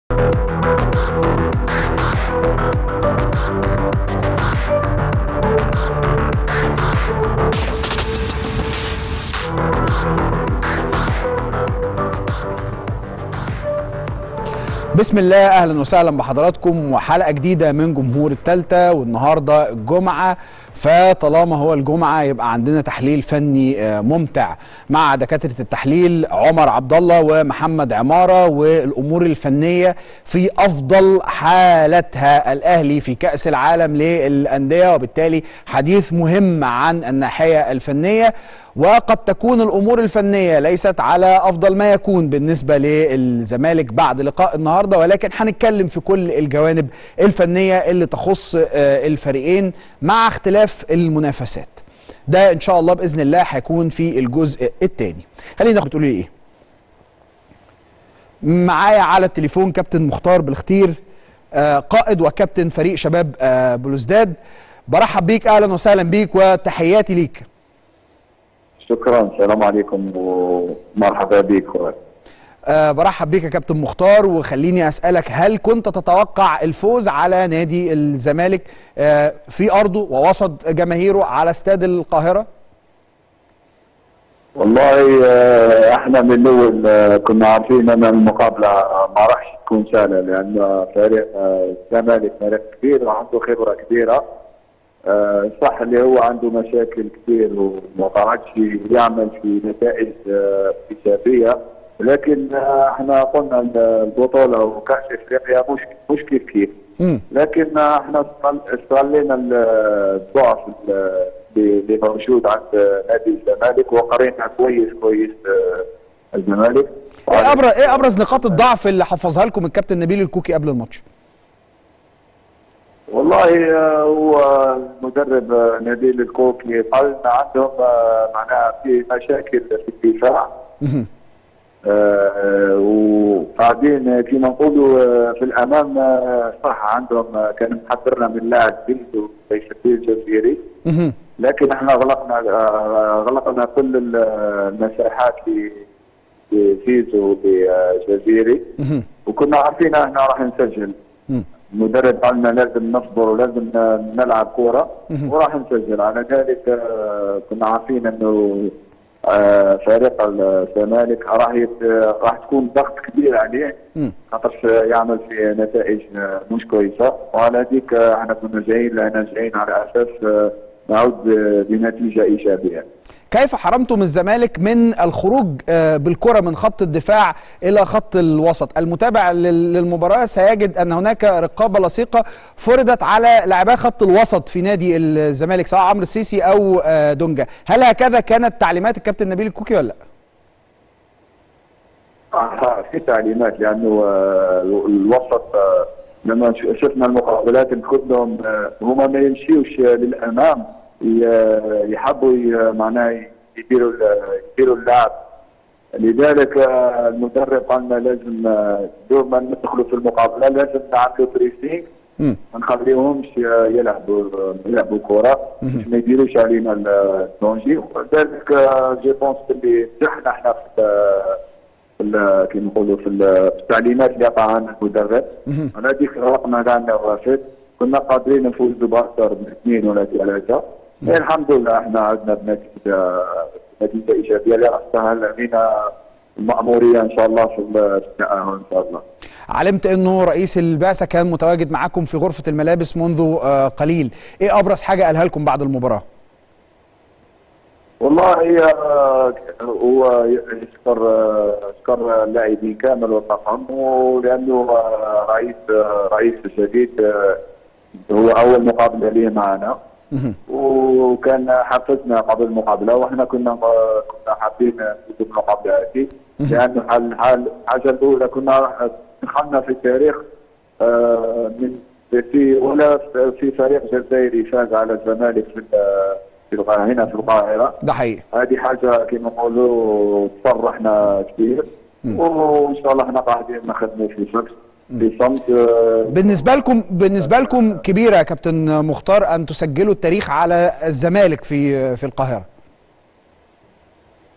بسم الله اهلا وسهلا بحضراتكم وحلقه جديده من جمهور التالتة والنهارده الجمعه فطالما هو الجمعه يبقى عندنا تحليل فني آه، ممتع مع دكاتره التحليل عمر عبد الله ومحمد عماره والامور الفنيه في افضل حالتها الاهلي في كاس العالم للانديه وبالتالي حديث مهم عن الناحيه الفنيه وقد تكون الامور الفنيه ليست على افضل ما يكون بالنسبه للزمالك بعد لقاء النهارده ولكن هنتكلم في كل الجوانب الفنيه اللي تخص آه، الفريقين مع اختلاف المنافسات ده ان شاء الله باذن الله هيكون في الجزء الثاني خلينا ناخد تقولي ايه معايا على التليفون كابتن مختار بالختير آه، قائد وكابتن فريق شباب آه، بلوزداد برحب بيك اهلا وسهلا بيك وتحياتي ليك شكرا السلام عليكم ومرحبا بك أه برحب بيك يا كابتن مختار وخليني اسالك هل كنت تتوقع الفوز على نادي الزمالك أه في ارضه ووسط جماهيره على استاد القاهره؟ والله آه، احنا من الاول آه، كنا عارفين ان المقابله ما راحش تكون سهله لان فريق آه، الزمالك فريق كبير وعنده خبره كبيره آه، صح اللي هو عنده مشاكل كثير وما قعدش يعمل في نتائج آه، ايجابيه لكن آه، احنا قلنا البطوله وكاس افريقيا مش مش كيف كيف امم لكن آه، احنا استغل- استغلينا ال- الضعف ال- اللي موجود عند نادي الزمالك وقرينا كويس كويس آه، الزمالك ايه ابرز ايه ابرز نقاط الضعف اللي حفظها لكم الكابتن نبيل الكوكي قبل الماتش؟ والله آه، هو المدرب آه، نبيل الكوكي قال إن عندهم آه، معناها في مشاكل في الدفاع مهم. آه، وقاعدين كما نقولوا آه، في الامام آه، صح عندهم آه، كان محضرنا من لاعب بنتو ليس الجزيري مهم. لكن احنا غلقنا آه، غلقنا كل ال- المساحات ل- لزيزو بجزيري مهم. وكنا عارفين احنا راح نسجل مم. المدرب قال لنا لازم نصبر ولازم نلعب كوره مهم. وراح نسجل على ذلك آه، كنا عارفين انه آه، فريق الزمالك راح يت- راح تكون ضغط كبير عليه مم. خاطرش يعمل في نتائج آه، مش كويسه وعلى ذيك آه، احنا كنا جايين لهنا جايين على اساس آه، نعود آه، بنتيجه ايجابيه. كيف حرمتم الزمالك من الخروج آه، بالكرة من خط الدفاع إلى خط الوسط المتابع لل- للمباراة سيجد أن هناك رقابة لصيقة فرضت على لاعبي خط الوسط في نادي الزمالك سواء عمرو السيسي أو آه، دونجا هل هكذا كانت تعليمات الكابتن نبيل الكوكي ولا لا؟ آه، في تعليمات لانه آه، الوسط آه، لما ش- شفنا المقابلات كلهم آه، هما ما يمشيوش آه، للامام ي- يحبوا ي- معناه يديروا ال- يديروا اللعب لذلك آه، المدرب قال لنا لازم آه، دون ما ندخلوا في المقابله لازم نعملوا بريسينج مم. ما نخليهمش آه، يلعبوا يلعبوا كره باش ما يديروش علينا الدونجي ولذلك جي بونس اللي نجحنا احنا في ال- في ال- كي نقولوا في ال- في التعليمات اللي عطاها لنا المدرب مهم. انا هذيك غلقنا كاع النوافذ كنا قادرين نفوزوا باكثر من اثنين ولا ثلاثه إيه الحمد لله احنا عدنا بنتيجه نتيجه ايجابيه اللي راح تسهل علينا المأمورية إن شاء الله في التأهل إن شاء الله. علمت أنه رئيس البعثة كان متواجد معكم في غرفة الملابس منذ آه، قليل إيه أبرز حاجة قالها لكم بعد المباراة؟ والله آه، هو يشكر آه، يشكر اللاعبين كامل والطاقم ولانه آه، رئيس آه، رئيس جديد آه، هو اول مقابله ليه معنا مهم. وكان حفزنا قبل المقابله واحنا كنا آه، كنا حابين نفوز بالمقابله هذه لانه حال حال الحاجه الاولى كنا راح دخلنا في التاريخ آه، من في ولا في فريق جزائري فاز على الزمالك في ال- في الق- هنا في القاهره ده حقيقي هذه حاجه كما نقولوا تفرحنا كثير وان شاء الله احنا قاعدين نخدموا في صمت في صمت آه، بالنسبه لكم بالنسبه لكم كبيره يا كابتن مختار ان تسجلوا التاريخ على الزمالك في في القاهره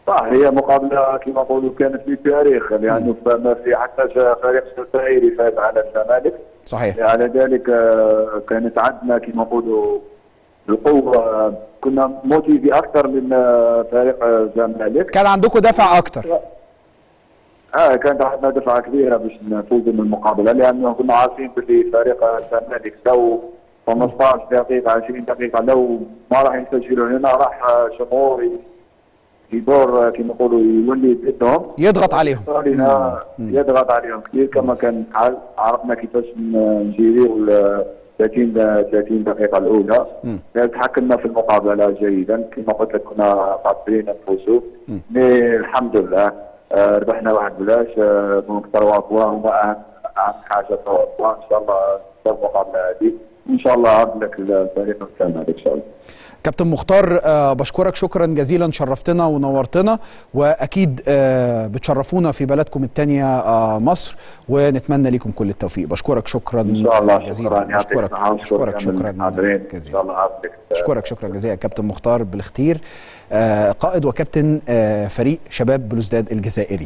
صح هي مقابله كما نقولوا كانت في تاريخ لانه فما في حتى جا فريق الجزائري فاز على الزمالك صحيح على ذلك آه، كانت عندنا كما نقولوا القوه كنا موتيفي اكثر من آه، فريق آه، الزمالك كان عندكم دفع اكتر اه كانت عندنا دفعه كبيره باش نفوز من المقابله لانه كنا عارفين باللي فريق الزمالك لو 15 دقيقه 20 دقيقه لو ما راح يسجلوا هنا راح جمهور يدور كما نقولوا يولي ضدهم يضغط عليهم علينا يضغط عليهم كثير كما كان حال عرفنا كيفاش نجيريو ال 30 30 دقيقه الاولى تحكمنا في المقابله جيدا كما قلت لك كنا قادرين نفوزوا مي الحمد لله آه، ربحنا واحد بلاش آه، دونك تروا بوا هما اهم اهم حاجه تروا بوا ان شاء الله في المقابله هذه ان شاء الله عرض لك الفريق الثاني ان شاء الله كابتن مختار آه، بشكرك شكرا جزيلا شرفتنا ونورتنا واكيد آه، بتشرفونا في بلدكم الثانيه مصر ونتمنى لكم كل التوفيق بشكرك شكرا ان شاء الله جزيلا شكرا يعطيك اشكرك الصحة وشكرا اشكرك شكرا للحاضرين. ان شاء جزيلا الله عرض لك اشكرك شكرا جزيلا كابتن مختار بالاختير آه، قائد وكابتن آه، فريق شباب بلوزداد الجزائري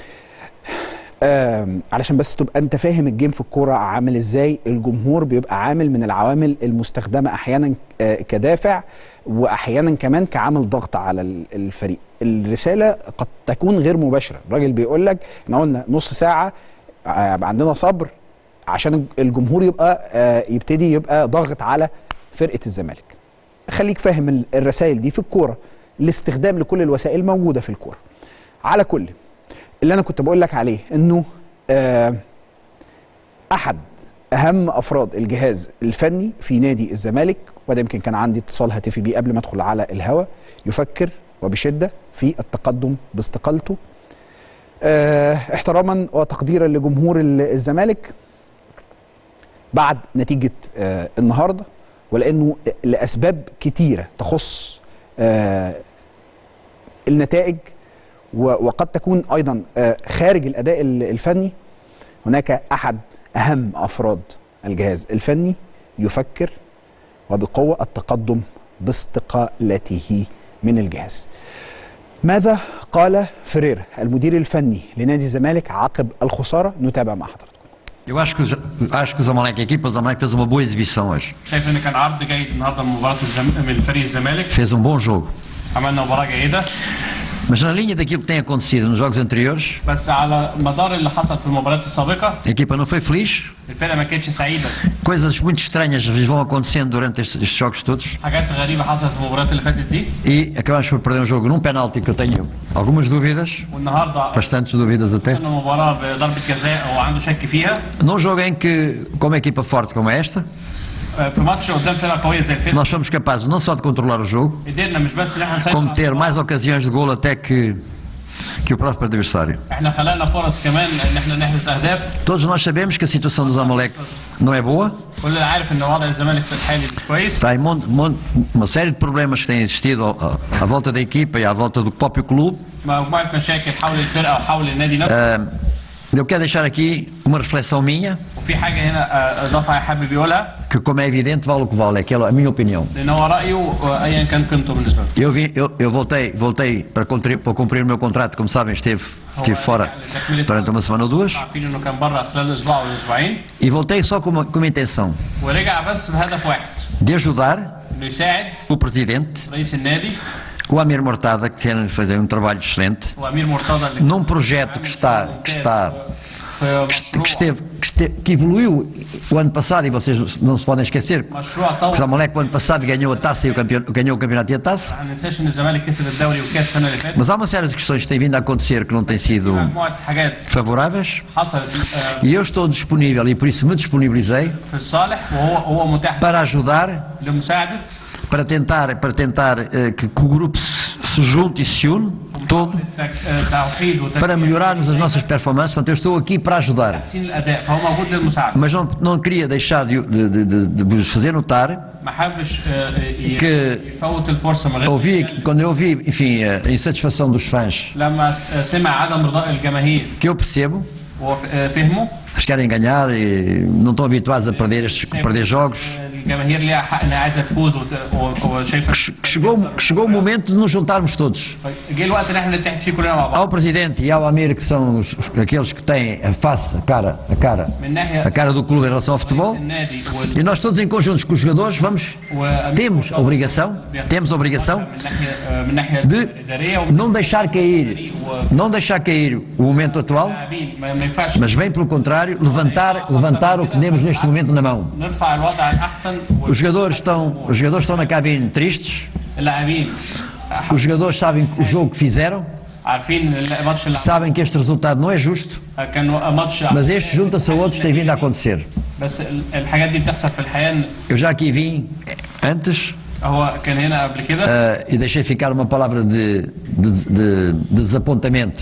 آم، علشان بس تبقى انت فاهم الجيم في الكوره عامل ازاي الجمهور بيبقى عامل من العوامل المستخدمه احيانا آه، كدافع واحيانا كمان كعامل ضغط على ال- الفريق الرساله قد تكون غير مباشره الراجل بيقول لك احنا قلنا نص ساعه آه، يبقى عندنا صبر عشان الجمهور يبقى آه، يبتدي يبقى ضاغط على فرقه الزمالك خليك فاهم ال- الرسائل دي في الكوره الاستخدام لكل الوسائل موجوده في الكوره على كل اللي انا كنت بقول لك عليه انه آه احد اهم افراد الجهاز الفني في نادي الزمالك وده يمكن كان عندي اتصال هاتفي بيه قبل ما ادخل على الهوا يفكر وبشده في التقدم باستقالته آه احتراما وتقديرا لجمهور ال- الزمالك بعد نتيجه آه النهارده ولانه لاسباب كتيره تخص آه النتائج و- وقد تكون ايضا آه، خارج الاداء ال- الفني هناك احد اهم افراد الجهاز الفني يفكر وبقوه التقدم باستقالته من الجهاز. ماذا قال فريرا المدير الفني لنادي الزمالك عقب الخساره نتابع مع حضراتكم. Eu acho que, o Ja- acho que o Zamalek, a equipa do Zamalek fez uma boa exibição hoje. شايف ان كان عرض جيد النهارده من مباراه الزم... من فريق الزمالك Fez um bom jogo. عملنا مباراه جيده Mas na linha daquilo que tem acontecido nos jogos anteriores, بس على مدار اللي حصل في المباريات السابقه a equipa não foi feliz. الفرقه ما كانتش سعيده Coisas muito estranhas vão acontecendo durante estes, estes jogos todos. حاجات غريبه حصلت في المباريات اللي فاتت دي E acabamos por perder um jogo num penalti que eu tenho algumas dúvidas, والنهارده bastantes dúvidas até. وصلنا مباراه بضربه جزاء هو عنده شك فيها Num jogo em que, com uma equipa forte como esta, آه، في ماتش قدام فرقه قويه زي الفرقه nós somos capazes não só de controlar o jogo, قدرنا مش بس ان احنا نسيطر como على ter المباراة، mais ocasiões de golo até que, que o próprio adversário. احنا خلقنا فرص كمان ان احنا نحرز اهداف Todos nós sabemos que a situação do Zamalek não é boa, كل اللي عارف ان وضع الزمالك في الحالي مش كويس Está aí mon- mon- uma série de problemas que têm existido à, à volta da equipa e à volta do próprio clube. مجموعه مشاكل حول الفرقه وحول النادي نفسه Eu quero deixar aqui uma reflexão minha, وفي حاجه هنا آه، اضافه حابب يقولها que como é evidente vale o que vale, é aquela a minha opinião. لان هو رايه آه، ايا كان قيمته بالنسبه له Eu, vim, eu, eu voltei, voltei para, cumprir, para cumprir o meu contrato, como sabem, esteve, estive fora durante uma semana ou duas, عارفين انه كان بره خلال اسبوع او اسبوعين e voltei só com uma, com uma intenção ورجع بس بهدف واحد de ajudar انه يساعد o presidente, رئيس النادي o Amir Mortada, que tem fazer um trabalho excelente, وامير مرتضى اللي num projeto que está, que está في que, مشروع esteve, que, este- que evoluiu o ano passado, e vocês não se podem esquecer, que مشروع o طور Zamalek o ano passado ganhou a taça e o campeão, ganhou o campeonato e a taça, ما ننساش ان الزمالك كسب الدوري والكاس السنه اللي فاتت mas há uma série de questões que têm vindo a acontecer que não têm sido مجموعه حاجات favoráveis, حصلت آه، e eu estou disponível, e por isso me disponibilizei, في الصالح وهو هو متاح para ajudar, لمساعده para tentar, para tentar eh, que, que o grupo se, se junte e se une todo, التك- آه، توحيد para وتركيز melhorarmos as nossas performances, portanto eu estou aqui para ajudar. تحسين الاداء فهو موجود للمساعده Mas não, não queria deixar de, de, de, de, de vos fazer notar ما حابش آه، ي- que- يفوت الفرصه من غير ouvi, quando eu ouvi, enfim, a insatisfação dos fãs, لما س- سمع عدم رضاء الجماهير que eu percebo, وفهمه eles querem ganhar e não estão habituados a perder, estes, perder jogos, الجماهير ليها حق انها عايزه تفوز وت- و- وشايفه Que che- que chegou, que chegou o momento de nos juntarmos todos. جه الوقت ان احنا نتحد فيه كلنا مع بعض Ao presidente e ao Amir, que são os- os- aqueles que têm a face, a cara, a cara, من ناحيه a cara do clube em relação ao futebol. النادي E nós todos em conjuntos com os jogadores vamos, temos a obrigação, temos a obrigação من ناحيه من ناحيه de اداريه ومن não deixar cair, não deixar cair o momento atual, اللاعبين ما ما ينفعش mas bem pelo contrário, levantar, levantar o que temos neste momento na mão. نرفع الوضع الاحسن Os jogadores estão, os jogadores estão na cabine tristes, واللاعبين os jogadores sabem o jogo que fizeram, عارفين الماتش اللي sabem que este resultado não é justo, كان ماتش mas este junta-se a outros tem vindo a acontecer. بس ال- الحاجات دي بتحصل في الحياه إن Eu já aqui vim antes هو كان هنا قبل كده eh, e deixei ficar uma palavra de, de, de- de desapontamento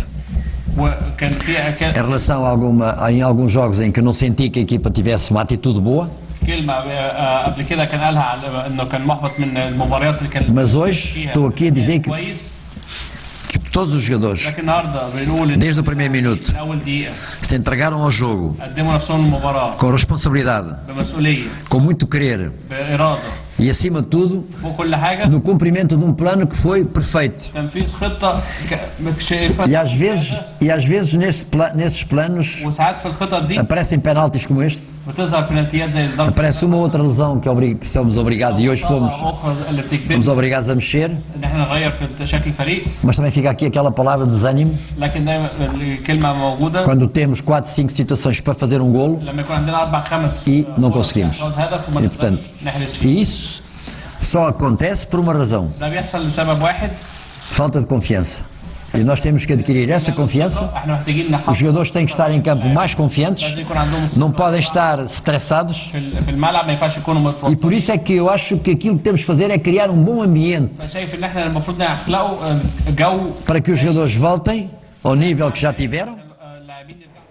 وكان في em كان relação a alguma, em alguns jogos em que eu não senti que a equipa tivesse uma atitude boa, كلمه آه، قبل كده كان قالها على انه كان محبط من المباريات اللي كان mas hoje فيها estou aqui a dizer que, كويس que todos os jogadores, لكن النهارده بنقول إن desde o primeiro minuto, من اول دقيقه se entregaram ao jogo قدموا نفسهم المباراه com responsabilidade, بمسؤوليه com muito querer باراده e, acima de tudo, فوق كل حاجه no cumprimento de um plano que foi perfeito. تنفيذ خطه ك- شايفها E às vezes, e às vezes nesse pla- nesses planos وساعات في الخطط دي aparecem penaltis como este, بتظهر بنالتيات زي الضرب aparece uma outra lesão que, obri- que somos obrigados e hoje fomos, اخرى اللي fomos بتجبرنا obrigados a mexer, ان احنا نغير في شكل الفريق mas também fica aqui aquela palavra de desânimo لكن دايما الكلمه موجوده quando temos 4, 5 situações para fazer um golo لما يكون عندنا اربع خمس E não فرص conseguimos. لإحراز هدف وما e نقدرش portanto نحرز فيه e isso só acontece por uma razão, ده بيحصل لسبب واحد falta de confiança. E nós temos que adquirir essa confiança. احنا محتاجين Os نحافظ jogadores têm que estar em campo mais لازم confiantes, يكون عندهم não podem estar estressados. في ال- في الملعب ما ينفعش يكونوا E متوترين por isso é que eu acho que aquilo que temos de fazer é criar um bom ambiente انا شايف ان احنا المفروض نخلقوا آه، جو para que os jogadores voltem ao nível que já tiveram. آه، اللاعبين يرجعوا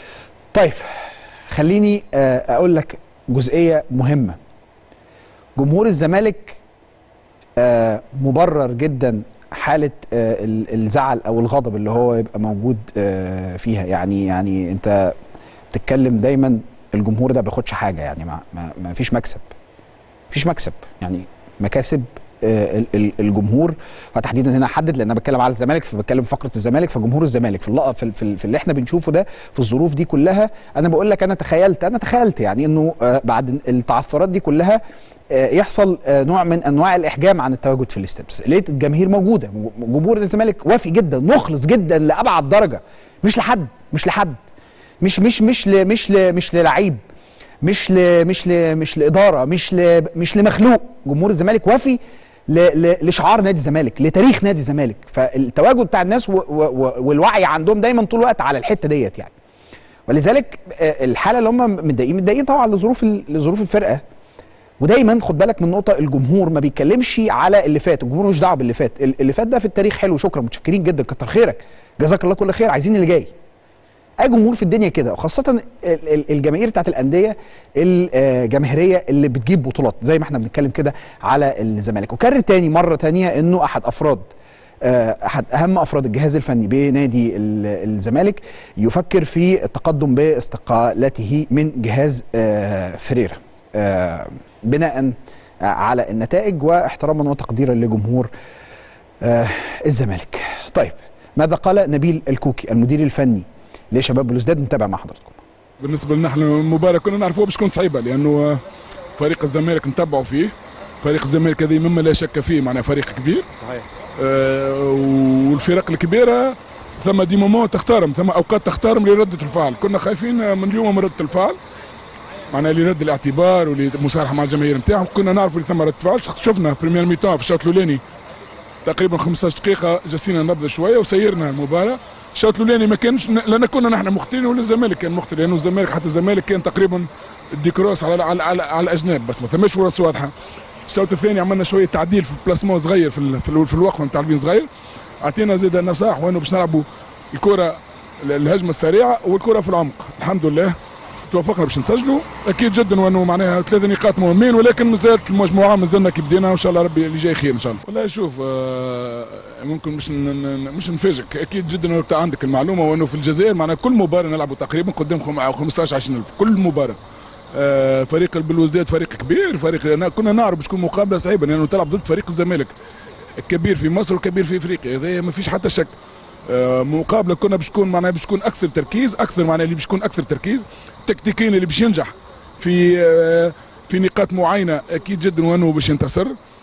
طيب خليني آه، اقول لك جزئيه مهمه جمهور الزمالك آه، مبرر جدا حاله آه، ال- الزعل او الغضب اللي هو يبقى موجود آه، فيها يعني يعني انت بتتكلم دايما الجمهور ده بياخدش حاجه يعني ما, ما, ما فيش مكسب فيش مكسب يعني مكاسب آه، ال- ال- الجمهور وتحديدا هنا احدد لان انا بتكلم على الزمالك فبتكلم في فقره الزمالك فجمهور الزمالك في اللقطه في, في, في اللي احنا بنشوفه ده في الظروف دي كلها انا بقول لك انا تخيلت انا تخيلت يعني انه آه، بعد التعثرات دي كلها آه، يحصل آه، نوع من انواع الاحجام عن التواجد في الاستبس لقيت الجماهير موجوده جمهور الزمالك وافي جدا مخلص جدا لابعد درجه مش لحد مش لحد مش مش مش ل مش ل مش للعيب مش ل مش ل مش لاداره مش ل مش لمخلوق جمهور الزمالك وافي ل ل لشعار نادي الزمالك لتاريخ نادي الزمالك فالتواجد بتاع الناس و و و والوعي عندهم دايما طول الوقت على الحته ديت يعني ولذلك آه، الحاله اللي هم متضايقين متضايقين طبعا لظروف ال- لظروف الفرقه ودايما خد بالك من نقطه الجمهور ما بيتكلمش على اللي فات الجمهور مش دعوه باللي فات ال- اللي فات ده في التاريخ حلو شكرا متشكرين جدا كتر خيرك جزاك الله كل خير عايزين اللي جاي اي جمهور في الدنيا كده وخاصه ال- ال- الجماهير بتاعت الانديه الجماهيريه اللي بتجيب بطولات زي ما احنا بنتكلم كده على الزمالك وكرر تاني مره تانية انه احد افراد آه، احد اهم افراد الجهاز الفني بنادي ال- الزمالك يفكر في التقدم باستقالته من جهاز آه، فريرا آه، بناء على النتائج واحتراما وتقديرا لجمهور آه، الزمالك طيب ماذا قال نبيل الكوكي المدير الفني لشباب بلوزداد نتابع مع حضراتكم بالنسبه لنا احنا المباراه كنا نعرفوها باش تكون صعيبه لانه آه، فريق الزمالك نتبعوا فيه فريق الزمالك هذه مما لا شك فيه معناها فريق كبير صحيح آه والفرق الكبيره ثم دي مومون تختارهم ثم اوقات تختارهم لرده الفعل كنا خايفين آه، من اليوم من رده الفعل معناها لرد الاعتبار ولمصالحه مع الجماهير نتاعهم كنا نعرفوا اللي ثم رده فعل شفنا بريمير ميتون في الشوط الاولاني تقريبا 15 دقيقة جسينا نبض شوية وسيرنا المباراة الشوط الأولاني ما كانش لأن كنا نحن مخطئين ولا الزمالك كان مخطئ لأنه الزمالك حتى الزمالك كان تقريبا الديكروس على على على, على الأجناب بس ما ثماش فرص واضحة الشوط الثاني عملنا شوية تعديل في البلاسمون صغير في ال- في, ال- في الوقفة نتاع البين صغير أعطينا زيد نصائح وأنه باش نلعبوا الكرة ال- الهجمة السريعة والكرة في العمق الحمد لله توفقنا باش نسجلوا اكيد جدا وانه معناها ثلاثة نقاط مهمين ولكن مازالت المجموعه مازلنا كي بدينا وان شاء الله ربي اللي جاي خير ان شاء الله والله شوف آه، ممكن مش ن- ن- مش نفاجئك اكيد جدا انه عندك المعلومه وانه في الجزائر معناها كل مباراه نلعبوا تقريبا قدام خم- 15 20000 كل مباراه آه، فريق البلوزداد فريق كبير فريق أنا كنا نعرف باش تكون مقابله صعيبه لانه تلعب ضد فريق الزمالك كبير في مصر وكبير في افريقيا هذا ما فيش حتى شك آه، مقابله كنا باش تكون معناها باش تكون اكثر تركيز اكثر معناها اللي باش يكون اكثر تركيز التكتيكيين اللي باش ينجح في آه، في نقاط معينه اكيد جدا وانه باش ينتصر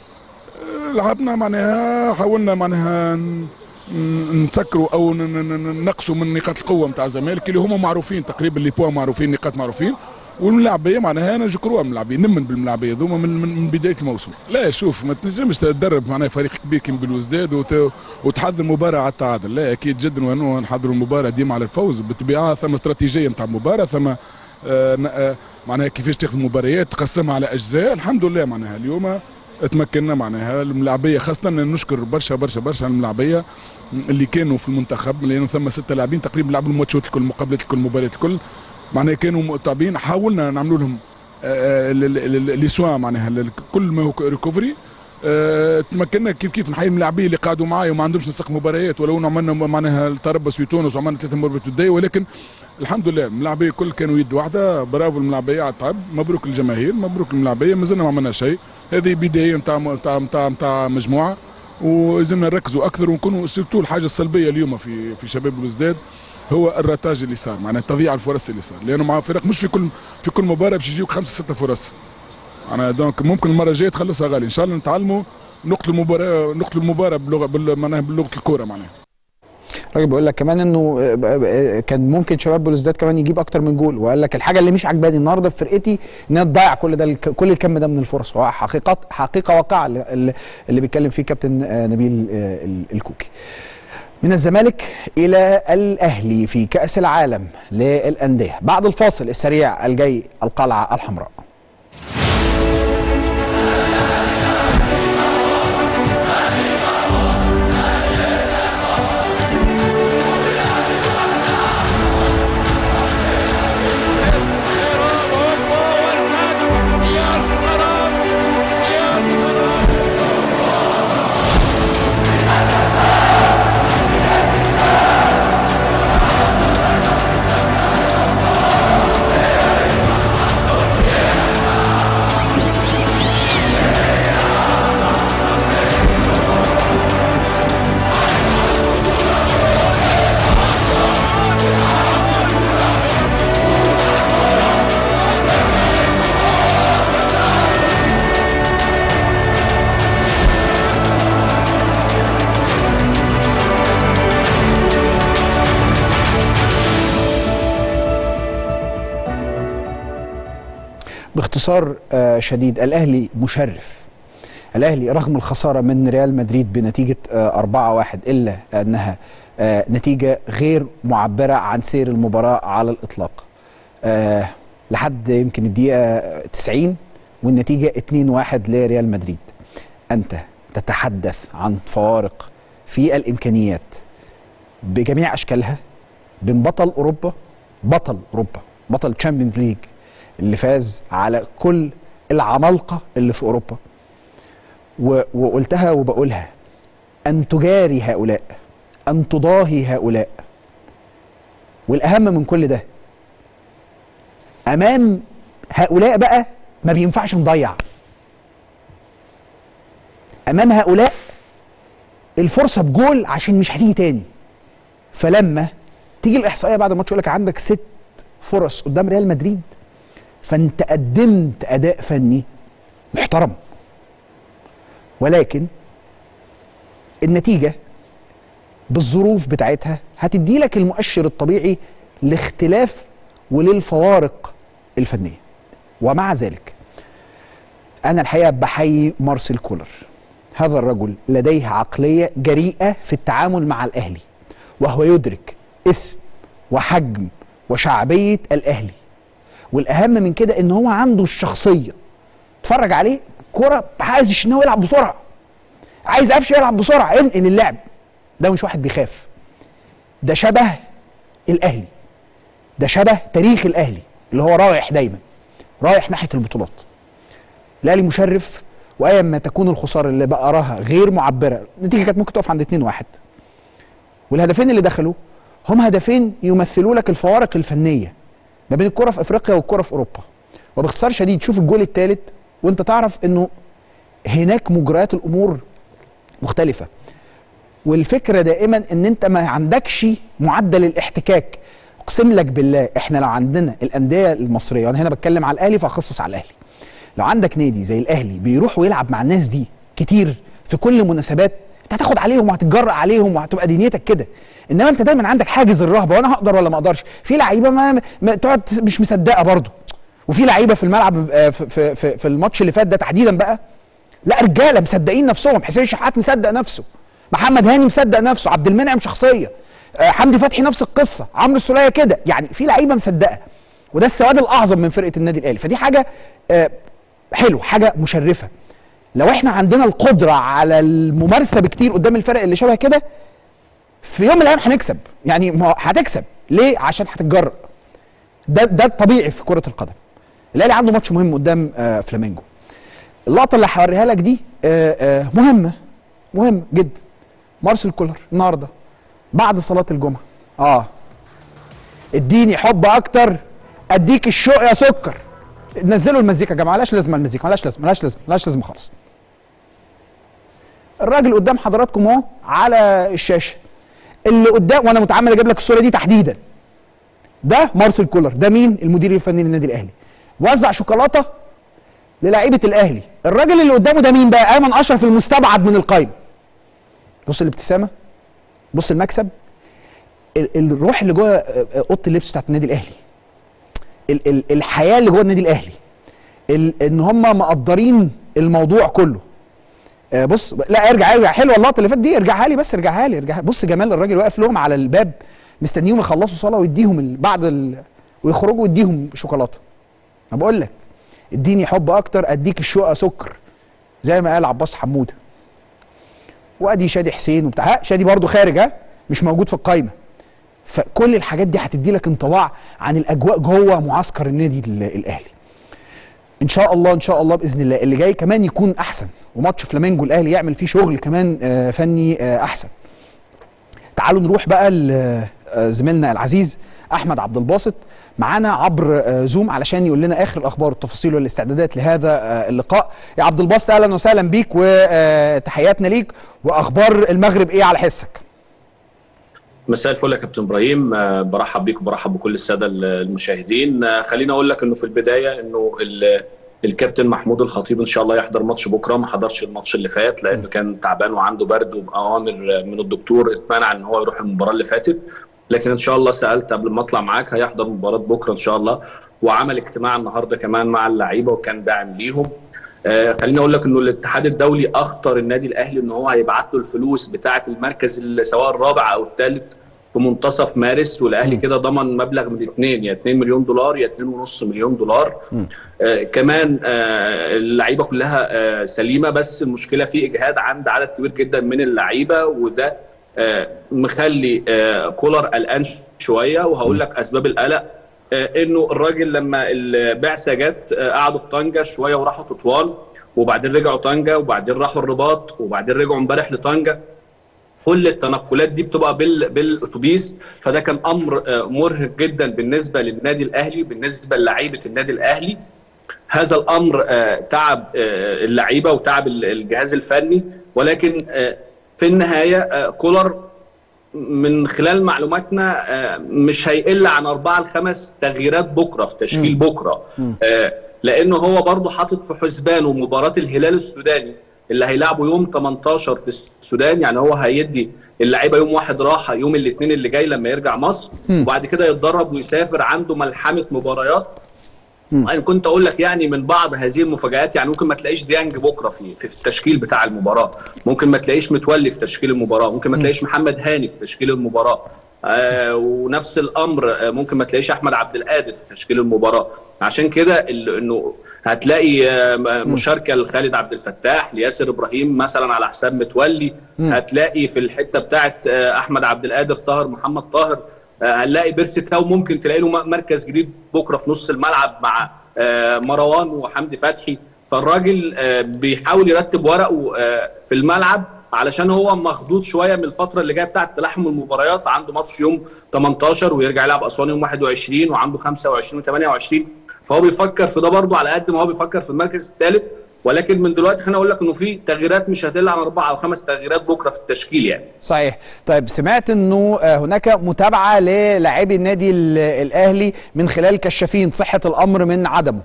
آه، لعبنا معناها حاولنا معناها ن- ن- نسكروا او ن- ن- ن- نقصوا من نقاط القوه نتاع الزمالك اللي هما معروفين تقريبا اللي بوا معروفين نقاط معروفين والملاعبيه معناها انا نشكروها الملاعبيه نمن بالملاعبيه ذوما من, من, من بدايه الموسم لا شوف ما تنجمش تدرب معناها فريق كبير كيما بالوزداد وت... وتحضر مباراه على التعادل لا اكيد جدا وانه نحضروا المباراه ديما على الفوز بالطبيعه ثم استراتيجيه نتاع المباراه ثم آه ن- آه معناها كيفاش تاخذ المباريات تقسمها على اجزاء الحمد لله معناها اليوم تمكنا معناها الملاعبيه خاصه نشكر برشا برشا برشا الملاعبيه اللي كانوا في المنتخب لانه ثم ستة لاعبين تقريبا لعبوا الماتشات الكل المقابلات الكل المباريات الكل معناها كانوا متابعين حاولنا نعملوا لهم آه، ال- ال- ال- لي سوا معناها ال- كل ما هو ريكوفري آه، تمكنا كيف كيف نحيي الملاعبين اللي قعدوا معايا وما عندهمش نسق مباريات ولو انه عملنا معناها التربص في تونس وعملنا ثلاث مباريات وديه ولكن الحمد لله الملاعبيه الكل كانوا يد واحده برافو الملاعبيه على التعب مبروك للجماهير مبروك الملاعبيه مازلنا ما عملنا شيء هذه بدايه نتاع نتاع نتاع نتاع مجموعه ولازمنا نركزوا اكثر ونكونوا سيرتو الحاجه السلبيه اليوم في في شباب الوزداد هو الرتاج اللي صار معناها تضييع الفرص اللي صار لانه مع فرق مش في كل في كل مباراه باش يجيوك خمسه سته فرص انا دونك ممكن المره الجايه تخلصها غالي ان شاء الله نتعلموا نقتل المباراه نقتل المباراه بلغه بال- معناها بلغه الكوره معناها الراجل بيقول لك كمان انه آه، آه، كان ممكن شباب بلوزداد كمان يجيب اكتر من جول وقال لك الحاجه اللي مش عجباني النهارده في فرقتي انها تضيع كل ده الك- كل الكم ده من الفرص وهو حقيقه حقيقه واقعه اللي- اللي, اللي بيتكلم فيه كابتن آه، نبيل آه، ال- الكوكي من الزمالك الى الاهلي في كاس العالم للانديه بعد الفاصل السريع الجاي القلعه الحمراء باختصار آه، شديد الاهلي مشرف الاهلي رغم الخساره من ريال مدريد بنتيجه آه، 4-1 الا انها آه، نتيجه غير معبره عن سير المباراه على الاطلاق آه، لحد يمكن الدقيقه 90 والنتيجه 2-1 لريال مدريد انت تتحدث عن فوارق في الامكانيات بجميع اشكالها بين بطل اوروبا بطل اوروبا بطل تشامبيونز ليج اللي فاز على كل العمالقه اللي في اوروبا و... وقلتها وبقولها ان تجاري هؤلاء ان تضاهي هؤلاء والاهم من كل ده امام هؤلاء بقى ما بينفعش نضيع امام هؤلاء الفرصه بجول عشان مش هتيجي تاني فلما تيجي الاحصائيه بعد الماتش يقول لك عندك ست فرص قدام ريال مدريد فانت قدمت اداء فني محترم ولكن النتيجه بالظروف بتاعتها هتدي لك المؤشر الطبيعي لاختلاف وللفوارق الفنيه ومع ذلك انا الحقيقه بحيي مارسيل كولر هذا الرجل لديه عقليه جريئه في التعامل مع الاهلي وهو يدرك اسم وحجم وشعبيه الاهلي والاهم من كده ان هو عنده الشخصيه اتفرج عليه كرة عايز ان هو يلعب بسرعه عايز قفشه يلعب بسرعه انقل اللعب ده مش واحد بيخاف ده شبه الاهلي ده شبه تاريخ الاهلي اللي هو رايح دايما رايح ناحيه البطولات الاهلي مشرف وايا ما تكون الخساره اللي بقى اراها غير معبره النتيجه كانت ممكن تقف عند 2 1 والهدفين اللي دخلوا هم هدفين يمثلوا لك الفوارق الفنيه ما بين الكره في افريقيا والكره في اوروبا وباختصار شديد شوف الجول الثالث وانت تعرف انه هناك مجريات الامور مختلفه والفكره دائما ان انت ما عندكش معدل الاحتكاك اقسم لك بالله احنا لو عندنا الانديه المصريه وانا هنا بتكلم على الاهلي فاخصص على الاهلي لو عندك نادي زي الاهلي بيروح ويلعب مع الناس دي كتير في كل المناسبات انت هتاخد عليهم وهتتجرأ عليهم وهتبقى دنيتك كده انما انت دايما عندك حاجز الرهبه وانا هقدر ولا ما اقدرش في لعيبه ما, ما تقعد مش مصدقه برضه وفي لعيبه في الملعب آه، في, في, في, في الماتش اللي فات ده تحديدا بقى لا رجاله مصدقين نفسهم حسين شحات مصدق نفسه محمد هاني مصدق نفسه عبد المنعم شخصيه آه، حمدي فتحي نفس القصه عمرو السوليه كده يعني في لعيبه مصدقه وده السواد الاعظم من فرقه النادي الاهلي فدي حاجه آه، حلو حاجه مشرفه لو احنا عندنا القدره على الممارسه بكتير قدام الفرق اللي شبه كده في يوم من الايام هنكسب يعني ما هو هتكسب ليه عشان هتتجرأ ده ده الطبيعي في كره القدم الاهلي عنده ماتش مهم قدام آه فلامينجو اللقطه اللي هوريها لك دي آه آه مهمه مهمه جدا مارسيل كولر النهارده بعد صلاه الجمعه اه اديني حب اكتر اديك الشوق يا سكر نزلوا المزيكا يا جماعه ملاش لازمه المزيكا ملاش لازمه ملاش لازمه ملاش لازمه خالص الراجل قدام حضراتكم اهو على الشاشه اللي قدام وانا متعمد اجيب لك الصوره دي تحديدا ده مارسيل كولر ده مين المدير الفني للنادي الاهلي وزع شوكولاته للاعيبه الاهلي الراجل اللي قدامه ده مين بقى ايمن اشرف المستبعد من القايمه بص الابتسامه بص المكسب ال- الروح اللي جوه آه، آه، اوضه اللبس بتاعت النادي الاهلي ال- ال- الحياه اللي جوه النادي الاهلي ال- ان هم مقدرين الموضوع كله آه، بص لا ارجع ارجع حلوه اللقطه اللي فاتت دي ارجعها لي بس ارجعها لي ارجعها بص جمال الراجل واقف لهم على الباب مستنيهم يخلصوا صلاه ويديهم ال- بعد ال... ويخرجوا ويديهم شوكولاته انا بقول لك اديني حب اكتر اديك الشقه سكر زي ما قال عباس حموده وادي شادي حسين وبتاع ها، شادي برضو خارج ها مش موجود في القايمه فكل الحاجات دي هتدي لك انطباع عن الاجواء جوه معسكر النادي ال- الاهلي ان شاء الله ان شاء الله باذن الله اللي جاي كمان يكون احسن وماتش فلامينجو الاهلي يعمل فيه شغل كمان آه، فني آه، احسن تعالوا نروح بقى لزميلنا العزيز احمد عبد الباسط معانا عبر آه، زوم علشان يقول لنا اخر الاخبار والتفاصيل والاستعدادات لهذا آه، اللقاء يا عبد الباسط اهلا وسهلا بيك وتحياتنا ليك واخبار المغرب ايه على حسك مساء الفل يا كابتن ابراهيم آه، برحب بيك وبرحب بكل الساده المشاهدين آه، خليني اقول لك انه في البدايه انه ال- الكابتن محمود الخطيب ان شاء الله يحضر ماتش بكره ما حضرش الماتش اللي فات لانه كان تعبان وعنده برد وباوامر من الدكتور اتمنع ان هو يروح المباراه اللي فاتت لكن ان شاء الله سالت قبل ما اطلع معاك هيحضر مباراه بكره ان شاء الله وعمل اجتماع النهارده كمان مع اللعيبه وكان داعم ليهم آه خليني اقول لك انه الاتحاد الدولي اخطر النادي الاهلي ان هو هيبعت له الفلوس بتاعه المركز ال- سواء الرابع او الثالث في منتصف مارس والاهلي كده ضمن مبلغ من اثنين يا 2 مليون دولار يا 2.5 مليون دولار آه كمان آه اللعيبه كلها آه سليمه بس المشكله في اجهاد عند عدد كبير جدا من اللعيبه وده آه مخلي آه كولر قلقان شويه وهقول لك اسباب القلق آه انه الراجل لما البعثه جت آه قعدوا في طنجه شويه وراحوا تطوان وبعدين رجعوا طنجه وبعدين راحوا الرباط وبعدين رجعوا امبارح لطنجه كل التنقلات دي بتبقى بال بالاتوبيس فده كان امر آه، مرهق جدا بالنسبه للنادي الاهلي بالنسبه للعيبه النادي الاهلي هذا الامر آه، تعب آه، اللعيبه وتعب ال- الجهاز الفني ولكن آه، في النهايه آه، كولر من خلال معلوماتنا آه، مش هيقل عن اربعه لخمس تغييرات بكره في تشكيل بكره آه، لانه هو برضه حاطط في حسبانه مباراه الهلال السوداني اللي هيلعبوا يوم 18 في السودان يعني هو هيدي اللعيبه يوم واحد راحه يوم الاثنين اللي جاي لما يرجع مصر وبعد كده يتدرب ويسافر عنده ملحمه مباريات انا كنت اقول لك يعني من بعض هذه المفاجات يعني ممكن ما تلاقيش ديانج بكره في في التشكيل بتاع المباراه ممكن ما تلاقيش متولي في تشكيل المباراه ممكن ما تلاقيش محمد هاني في تشكيل المباراه آه ونفس الامر آه ممكن ما تلاقيش احمد عبد القادر في تشكيل المباراه عشان كده ال- انه هتلاقي آه، مشاركه لخالد عبد الفتاح لياسر ابراهيم مثلا على حساب متولي هتلاقي في الحته بتاعت آه، احمد عبد القادر طاهر محمد طاهر آه، هنلاقي بيرسي تاو ممكن تلاقي له م- مركز جديد بكره في نص الملعب مع آه، مروان وحمدي فتحي فالراجل آه، بيحاول يرتب ورقه آه، في الملعب علشان هو مخضوض شويه من الفتره اللي جايه بتاعه تلاحم المباريات عنده ماتش يوم 18 ويرجع يلعب اسوان يوم 21 وعنده 25 و28 فهو بيفكر في ده برضه على قد ما هو بيفكر في المركز الثالث ولكن من دلوقتي خليني اقول لك انه في تغييرات مش هتقل عن اربع او خمس تغييرات بكره في التشكيل يعني صحيح طيب سمعت انه آه، هناك متابعه للاعبي النادي ال- الاهلي من خلال كشافين صحه الامر من عدمه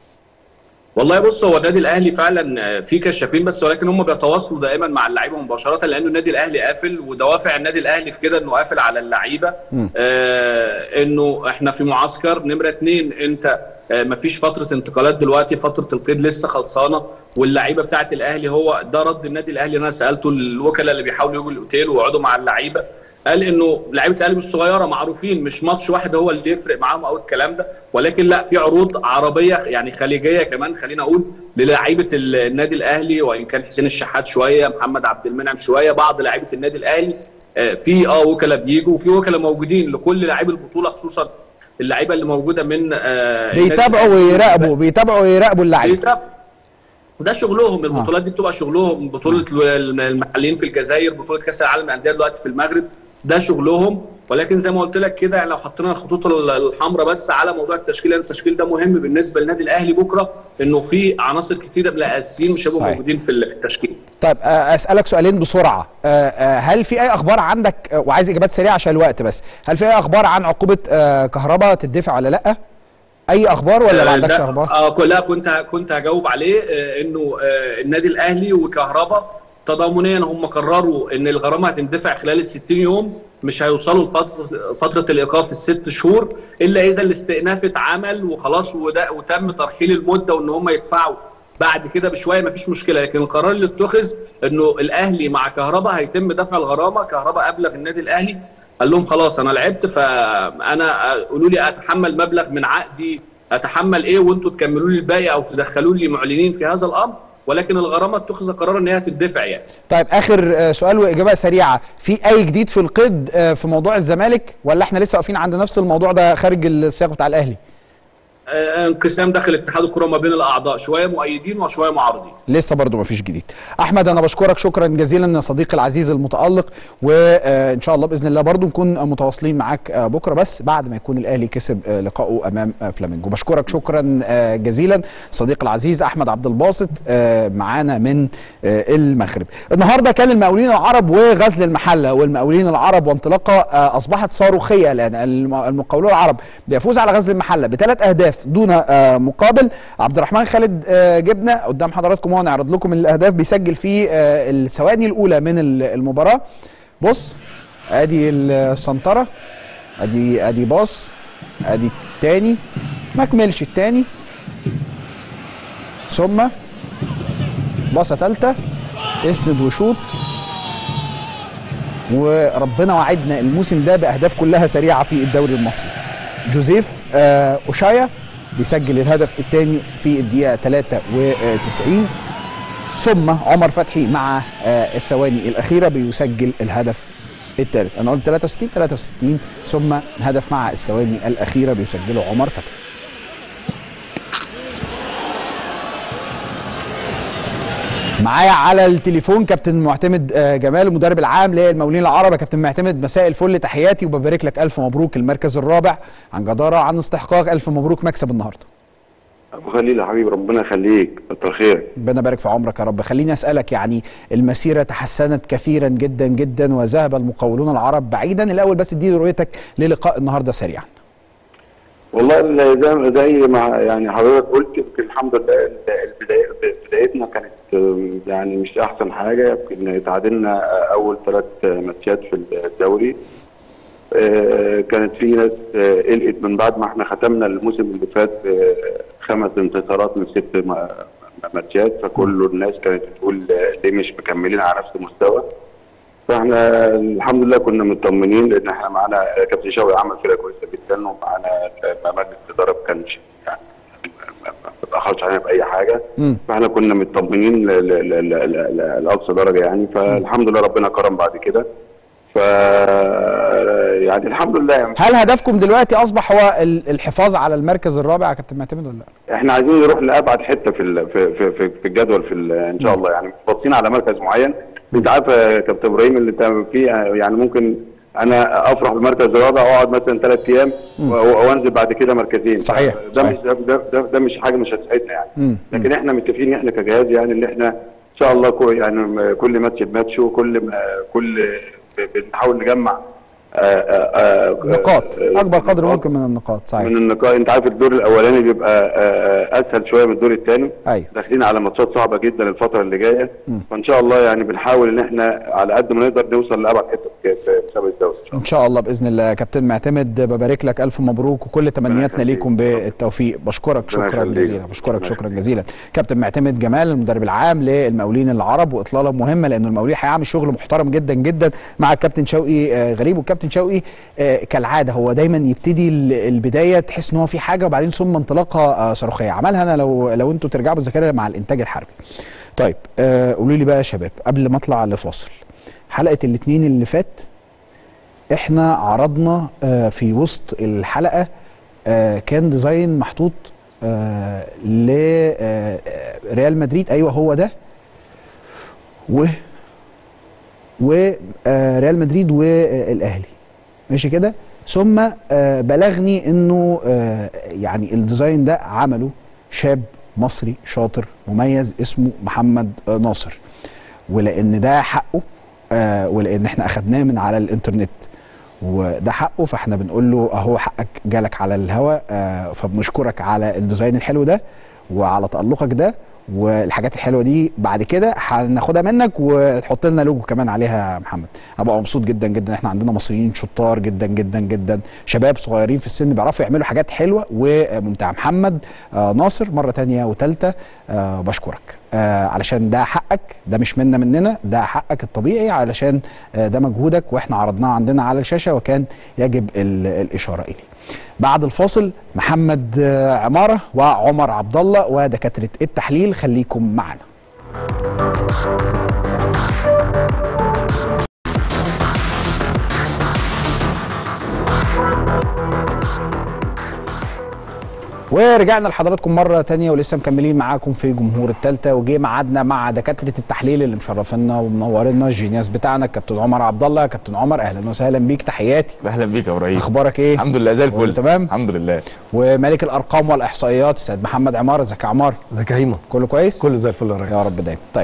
والله بص هو النادي الاهلي فعلا في كشافين بس ولكن هم بيتواصلوا دايما مع اللعيبه مباشره لانه النادي الاهلي قافل ودوافع النادي الاهلي في كده انه قافل على اللعيبه آه انه احنا في معسكر نمره اتنين انت آه مفيش فتره انتقالات دلوقتي فتره القيد لسه خلصانه واللعيبه بتاعت الاهلي هو ده رد النادي الاهلي انا سالته الوكلاء اللي بيحاولوا يجوا الاوتيل ويقعدوا مع اللعيبه قال انه لعيبه الاهلي مش صغيره معروفين مش ماتش واحد هو اللي يفرق معاهم او الكلام ده ولكن لا في عروض عربيه يعني خليجيه كمان خلينا اقول للاعيبه ال- النادي الاهلي وان كان حسين الشحات شويه محمد عبد المنعم شويه بعض لاعيبه النادي الاهلي آه، في اه وكلاء بيجوا وفي وكلاء موجودين لكل لاعبي البطوله خصوصا اللعيبه اللي موجوده من آه، النادي بيتابعوا الأهلي. ويراقبوا بيتابعوا ويراقبوا اللعيبه بيتابعوا ده شغلهم البطولات دي بتبقى شغلهم بطوله المحليين في الجزائر بطوله كاس العالم للانديه دلوقتي في المغرب ده شغلهم ولكن زي ما قلت لك كده يعني لو حطينا الخطوط الحمراء بس على موضوع التشكيل لان التشكيل ده مهم بالنسبه للنادي الاهلي بكره انه في عناصر كتيره من الاساسيين مش هيبقوا صحيح. موجودين في التشكيل طيب آه، اسالك سؤالين بسرعه آه، آه، هل في اي اخبار عندك آه، وعايز اجابات سريعه عشان الوقت بس هل في اي اخبار عن عقوبه آه، كهرباء تدفع ولا لا اي اخبار ولا ما آه، عندكش لا، اخبار اه ك- لا كنت كنت هجاوب عليه آه، انه آه، النادي الاهلي وكهربا تضامنيا هم قرروا ان الغرامه هتندفع خلال ال 60 يوم مش هيوصلوا لفتره فتره الايقاف الست شهور الا اذا الاستئناف اتعمل وخلاص وده وتم ترحيل المده وان هم يدفعوا بعد كده بشويه مفيش مشكله لكن القرار اللي اتخذ انه الاهلي مع كهربا هيتم دفع الغرامه كهربا ابلغ النادي الاهلي قال لهم خلاص انا لعبت فانا قولوا لي اتحمل مبلغ من عقدي اتحمل ايه وانتوا تكملوا لي الباقي او تدخلوا لي معلنين في هذا الامر ولكن الغرامه اتخذ قرار ان هي تدفع يعني طيب اخر آه، سؤال واجابه سريعه في اي جديد في القيد آه، في موضوع الزمالك ولا احنا لسه واقفين عند نفس الموضوع ده خارج السياق بتاع الاهلي آه، انقسام داخل اتحاد الكره ما بين الاعضاء شويه مؤيدين وشويه معارضين لسه برضو ما فيش جديد احمد انا بشكرك شكرا جزيلا يا صديقي العزيز المتالق وان شاء الله باذن الله برضو نكون متواصلين معاك آه، بكره بس بعد ما يكون الاهلي كسب آه، لقائه امام آه، فلامينجو بشكرك شكرا آه، جزيلا صديقي العزيز احمد عبد الباسط آه، معانا من آه، المغرب النهارده كان المقاولين العرب وغزل المحله والمقاولين العرب وانطلاقه آه، اصبحت صاروخيه لان الم- المقاولون العرب بيفوز على غزل المحله بثلاث اهداف دون آه، مقابل عبد الرحمن خالد آه، جبنه قدام حضراتكم هو نعرض لكم الاهداف بيسجل في آه، الثواني الاولى من ال- المباراه بص ادي السنتره ادي ادي باص ادي التاني ما كملش التاني ثم باصه ثالثه اسند وشوط وربنا وعدنا الموسم ده باهداف كلها سريعه في الدوري المصري جوزيف آه اوشايا بيسجل الهدف الثاني في الدقيقه 93 ثم عمر فتحي مع آه الثواني الاخيره بيسجل الهدف الثالث انا قلت 63 63 ثم هدف مع الثواني الاخيره بيسجله عمر فتحي معايا على التليفون كابتن معتمد آه، جمال المدرب العام للمقاولين العرب يا كابتن معتمد مساء الفل تحياتي وببارك لك الف مبروك المركز الرابع عن جداره عن استحقاق الف مبروك مكسب النهارده ابو خليل يا حبيبي ربنا يخليك كتر خيرك ربنا يبارك في عمرك يا رب خليني اسالك يعني المسيره تحسنت كثيرا جدا جدا وذهب المقاولون العرب بعيدا الاول بس اديني رؤيتك للقاء النهارده سريعا والله ال- زي زي ما يعني حضرتك قلت يمكن الحمد لله ال- البداية بدايتنا كانت آم، يعني مش احسن حاجه يمكن تعادلنا آه، اول ثلاث ماتشات في الدوري آه، كانت في ناس آه، قلقت من بعد ما احنا ختمنا الموسم اللي فات آه، خمس انتصارات من ست م- ماتشات فكل الناس كانت بتقول آه، ليه مش مكملين على نفس المستوى فاحنا الحمد لله كنا مطمنين لان احنا معانا كابتن شوقي عمل فرقه كويسه جدا ومعانا مجلس الاداره ما كانش يعني ما ما اتاخرش علينا باي حاجه مم. فاحنا كنا مطمنين ل- ل- ل- ل- ل- لاقصى درجه يعني فالحمد لله ربنا كرم بعد كده ف يعني الحمد لله يعني هل هدفكم دلوقتي اصبح هو ال- الحفاظ على المركز الرابع يا كابتن معتمد ولا لا احنا عايزين نروح لابعد حته في ال- في في في, في الجدول في ال- ان شاء الله يعني مش باصين على مركز معين انت عارف يا كابتن ابراهيم اللي انت فيه يعني ممكن انا افرح بمركز الرابع واقعد مثلا ثلاث ايام و- وانزل بعد كده مركزين صحيح، ده صحيح. مش ده, ده, ده, ده مش حاجه مش هتساعدنا يعني مم. لكن احنا متفقين احنا كجهاز يعني اللي احنا ان شاء الله كو يعني كل ماتش بماتش وكل ما كل بنحاول نجمع آه، آه، آه، نقاط آه، اكبر قدر نقاط ممكن من النقاط صحيح من النقاط انت عارف الدور الاولاني بيبقى آه، آه، اسهل شويه من الدور الثاني ايوه داخلين على ماتشات صعبه جدا الفتره اللي جايه فان شاء الله يعني بنحاول ان احنا على قد ما نقدر نوصل لابعد حته في في مسابقه الدوري ان شاء الله ان شاء الله باذن الله كابتن معتمد ببارك لك الف مبروك وكل تمنياتنا يخليك. ليكم بالتوفيق بشكرك ربنا شكرا يخليك. جزيلا بشكرك ربنا شكرا يخليك. جزيلا كابتن معتمد جمال المدرب العام للمقاولين العرب واطلاله مهمه لانه المقاولين هيعمل شغل محترم جدا جدا مع الكابتن شوقي آه، غريب والكابتن شوقي آه، كالعاده هو دايما يبتدي ال- البدايه تحس ان هو في حاجه وبعدين ثم انطلاقه آه، صاروخيه عملها انا لو لو انتوا ترجعوا بالذاكره مع الانتاج الحربي طيب آه، قولوا لي بقى يا شباب قبل ما اطلع لفاصل حلقه الاثنين اللي فات احنا عرضنا آه، في وسط الحلقه آه، كان ديزاين محطوط لريال مدريد ايوه هو ده و وريال مدريد والاهلي ماشي كده ثم آه، بلغني انه آه، يعني الديزاين ده عمله شاب مصري شاطر مميز اسمه محمد آه، ناصر ولان ده حقه آه ولان احنا اخدناه من على الانترنت وده حقه فاحنا بنقول له اهو حقك جالك على الهوا آه فبنشكرك على الديزاين الحلو ده وعلى تألقك ده والحاجات الحلوه دي بعد كده هناخدها منك وتحط لنا لوجو كمان عليها يا محمد هبقى مبسوط جدا جدا احنا عندنا مصريين شطار جدا جدا جدا شباب صغيرين في السن بيعرفوا يعملوا حاجات حلوه وممتعه محمد آه ناصر مره تانية وتالتة آه بشكرك آه علشان ده حقك ده مش منا مننا ده حقك الطبيعي علشان آه ده مجهودك واحنا عرضناه عندنا على الشاشه وكان يجب ال- الاشاره اليه بعد الفاصل محمد آه، عماره وعمر عبد الله ودكاتره التحليل خليكم معنا ورجعنا لحضراتكم مرة تانية ولسه مكملين معاكم في جمهور التالتة وجه ميعادنا مع دكاترة التحليل اللي مشرفينا ومنورينا الجينياس بتاعنا كابتن عمر عبد الله كابتن عمر اهلا وسهلا بيك تحياتي اهلا بيك يا ابراهيم اخبارك ايه؟ الحمد لله زي كله الفل تمام؟ الحمد لله وملك الارقام والاحصائيات استاذ محمد عمار ازيك يا عمار؟ ازيك يا هيما كله كويس؟ كله زي الفل يا ريس يا رب دايما طيب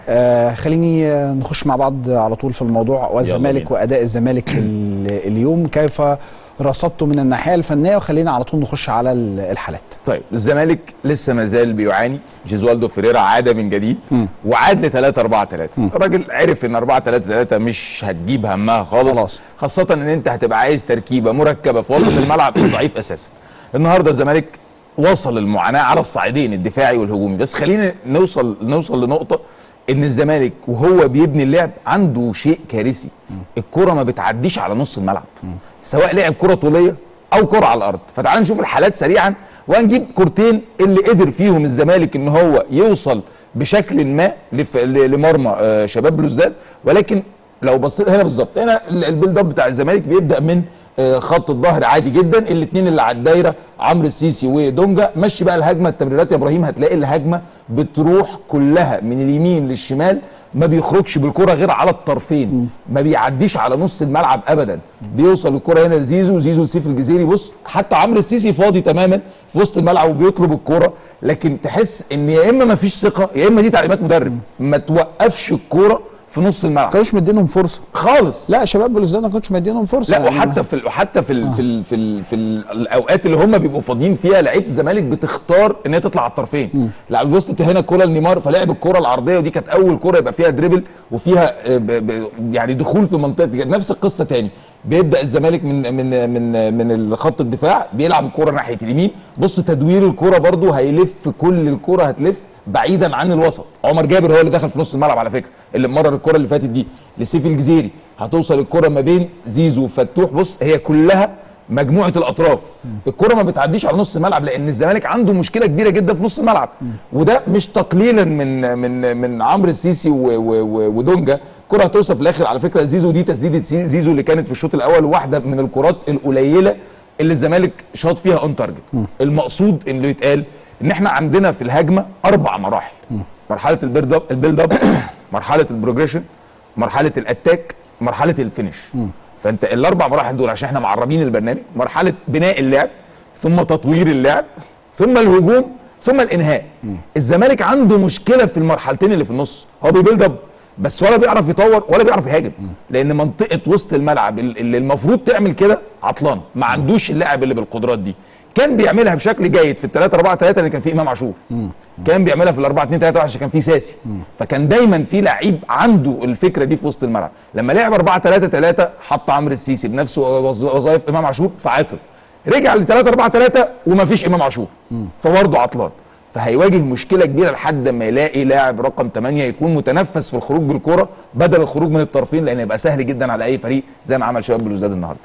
آه خليني آه، نخش مع بعض على طول في الموضوع والزمالك بينا. واداء الزمالك ال- اليوم كيف رصدته من الناحيه الفنيه وخلينا على طول نخش على ال- الحالات طيب الزمالك لسه ما زال بيعاني جيزوالدو فيريرا عاد من جديد مم. وعاد ل 3 4 3 الراجل عرف ان 4 3 3 مش هتجيب همها خالص خلاص. خاصه ان انت هتبقى عايز تركيبه مركبه في وسط الملعب ضعيف اساسا النهارده الزمالك وصل المعاناه على الصعيدين الدفاعي والهجومي بس خلينا نوصل نوصل لنقطه ان الزمالك وهو بيبني اللعب عنده شيء كارثي الكره ما بتعديش على نص الملعب سواء لعب كره طوليه او كره على الارض فتعال نشوف الحالات سريعا وهنجيب كورتين اللي قدر فيهم الزمالك ان هو يوصل بشكل ما لف- ل- لمرمى آه، شباب بلوزداد ولكن لو بصيت هنا بالظبط هنا ال- البيلد اب بتاع الزمالك بيبدا من آه، خط الظهر عادي جدا الاثنين اللي على الدايره عمرو السيسي ودونجا مشي بقى الهجمه التمريرات يا ابراهيم هتلاقي الهجمه بتروح كلها من اليمين للشمال ما بيخرجش بالكره غير على الطرفين ما بيعديش على نص الملعب ابدا بيوصل الكره هنا لزيزو زيزو سيف الجزيري بص حتى عمرو السيسي فاضي تماما في وسط الملعب وبيطلب الكره لكن تحس ان يا اما ما فيش ثقه يا اما دي تعليمات مدرب ما توقفش الكوره في نص ما الملعب كانوش مدينهم فرصه خالص لا شباب بلوزداد ما كنتش مدينهم فرصه لا وحتى في ال- وحتى في ال في ال في, ال في ال الاوقات اللي هم بيبقوا فاضيين فيها لعيبه الزمالك بتختار ان هي تطلع على الطرفين لا وسط هنا الكره لنيمار فلعب الكره العرضيه ودي كانت اول كره يبقى فيها دريبل وفيها آه، ب ب يعني دخول في منطقه نفس القصه تاني بيبدا الزمالك من من من من خط الدفاع بيلعب الكره ناحيه اليمين بص تدوير الكره برده هيلف كل الكره هتلف بعيدا عن الوسط عمر جابر هو اللي دخل في نص الملعب على فكره اللي مرر الكره اللي فاتت دي لسيف الجزيري هتوصل الكره ما بين زيزو وفتوح بص هي كلها مجموعه الاطراف الكره ما بتعديش على نص الملعب لان الزمالك عنده مشكله كبيره جدا في نص الملعب وده مش تقليلا من من من عمرو السيسي و- و- و- ودونجا الكره هتوصل في الاخر على فكره زيزو دي تسديده سي- زيزو اللي كانت في الشوط الاول واحده من الكرات القليله اللي الزمالك شاط فيها اون تارجت المقصود اللي يتقال ان احنا عندنا في الهجمه اربع مراحل مرحله البيلد اب البيلد اب مرحله البروجريشن مرحله الاتاك مرحله الفينش فانت الاربع مراحل دول عشان احنا معربين البرنامج مرحله بناء اللعب ثم تطوير اللعب ثم الهجوم ثم الانهاء الزمالك عنده مشكله في المرحلتين اللي في النص هو بيبيلد اب بس ولا بيعرف يطور ولا بيعرف يهاجم لان منطقه وسط الملعب اللي المفروض تعمل كده عطلان ما عندوش اللاعب اللي بالقدرات دي كان بيعملها بشكل جيد في ال 3 4 3 اللي كان فيه امام عاشور كان بيعملها في ال 4 2 3 عشان كان فيه ساسي فكان دايما في لعيب عنده الفكره دي في وسط الملعب لما لعب 4 3 3 حط عمرو السيسي بنفس وظ- وظائف امام عاشور فعطل رجع ل 3 4 3 ومفيش امام عاشور فبرضه عطلان فهيواجه مشكله كبيره لحد ما يلاقي لاعب رقم 8 يكون متنفس في الخروج بالكره بدل الخروج من الطرفين لان يبقى سهل جدا على اي فريق زي ما عمل شباب بلوزداد النهارده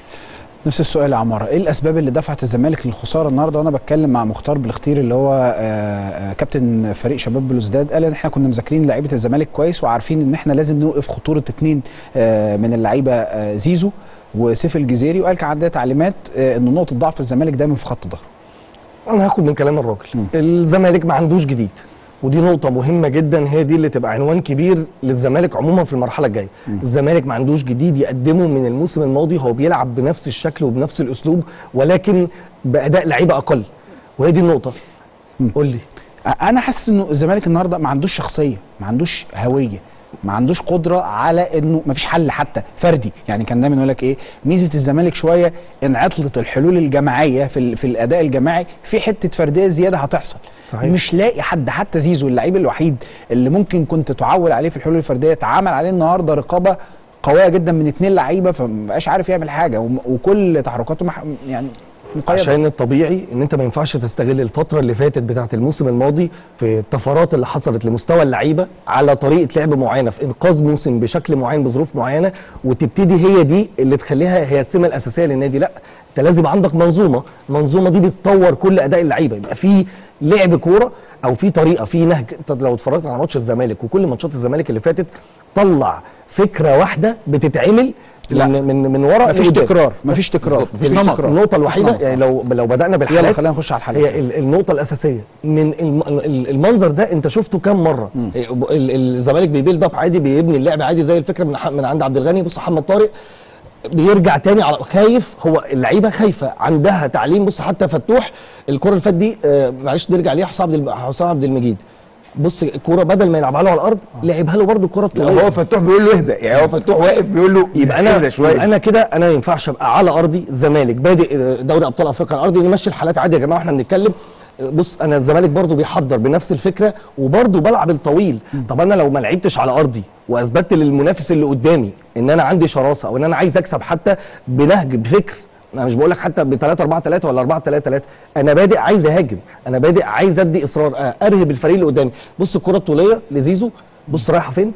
نفس السؤال يا عماره ايه الاسباب اللي دفعت الزمالك للخساره النهارده وانا بتكلم مع مختار بالاختير اللي هو آه، آه، كابتن فريق شباب بلوزداد قال ان احنا كنا مذاكرين لعيبه الزمالك كويس وعارفين ان احنا لازم نوقف خطوره اتنين آه، من اللعيبه آه، زيزو وسيف الجزيري وقال كان عندنا تعليمات آه، ان نقطه ضعف الزمالك دايما في خط الظهر انا هاخد من كلام الراجل الزمالك ما عندوش جديد ودي نقطة مهمة جدا هي دي اللي تبقى عنوان كبير للزمالك عموما في المرحلة الجاية. الزمالك ما عندوش جديد يقدمه من الموسم الماضي هو بيلعب بنفس الشكل وبنفس الأسلوب ولكن بأداء لعيبة أقل. وهي دي النقطة. قول لي. انا حاسس انه الزمالك النهارده ما عندوش شخصيه ما عندوش هويه ما عندوش قدره على انه ما فيش حل حتى فردي يعني كان دايما يقول لك ايه ميزه الزمالك شويه ان عطله الحلول الجماعيه في ال- في الاداء الجماعي في حته فرديه زياده هتحصل صحيح. مش لاقي حد حتى زيزو اللعيب الوحيد اللي ممكن كنت تعول عليه في الحلول الفرديه اتعمل عليه النهارده رقابه قويه جدا من اتنين لعيبه فمبقاش عارف يعمل حاجه وم- وكل تحركاته مح يعني مقيده عشان الطبيعي ان انت ما ينفعش تستغل الفتره اللي فاتت بتاعه الموسم الماضي في الطفرات اللي حصلت لمستوى اللعيبه على طريقه لعب معينه في انقاذ موسم بشكل معين بظروف معينه وتبتدي هي دي اللي تخليها هي السمه الاساسيه للنادي لا انت لازم يبقى عندك منظومه المنظومه دي بتطور كل اداء اللعيبه يبقى في لعب كوره او في طريقه في نهج انت لو اتفرجت على ماتش الزمالك وكل ماتشات الزمالك اللي فاتت طلع فكره واحده بتتعمل لا. من من, من ورا مفيش لقدام. تكرار مفيش تكرار بالظبط. مفيش النقطة- تكرار. النقطة الوحيدة نمط. يعني لو لو بدأنا يلا بالحالات خلينا نخش على الحالات هي ال- النقطة الأساسية من الم- ال- المنظر ده أنت شفته كام مرة إيه، ب- ال- الزمالك بيبيلد اب عادي بيبني اللعب عادي زي الفكرة من ح- من عند عبد الغني بص محمد طارق بيرجع تاني على خايف هو اللعيبه خايفه عندها تعليم بص حتى فتوح الكره اللي فاتت دي آه، معلش نرجع ليها حسام عبد الم- حسام عبد المجيد بص الكوره بدل ما يلعبها له على الارض لعبها له برده الكره الطوليه هو فتوح بيقول له اهدى يعني هو فتوح واقف بيقول له يبقى انا اهدى شويه يبقى انا كده انا ما ينفعش ابقى على ارضي الزمالك بادئ دوري ابطال افريقيا على ارضي نمشي الحالات عادي يا جماعه واحنا بنتكلم بص انا الزمالك برضو بيحضر بنفس الفكره وبرضو بلعب الطويل طب انا لو ما لعبتش على ارضي واثبتت للمنافس اللي قدامي ان انا عندي شراسه او ان انا عايز اكسب حتى بنهج بفكر انا مش بقول لك حتى ب 3 4 3 ولا 4 3 3 انا بادئ عايز اهاجم انا بادئ عايز ادي اصرار آه، ارهب الفريق اللي قدامي بص الكره الطوليه لزيزو بص رايحه فين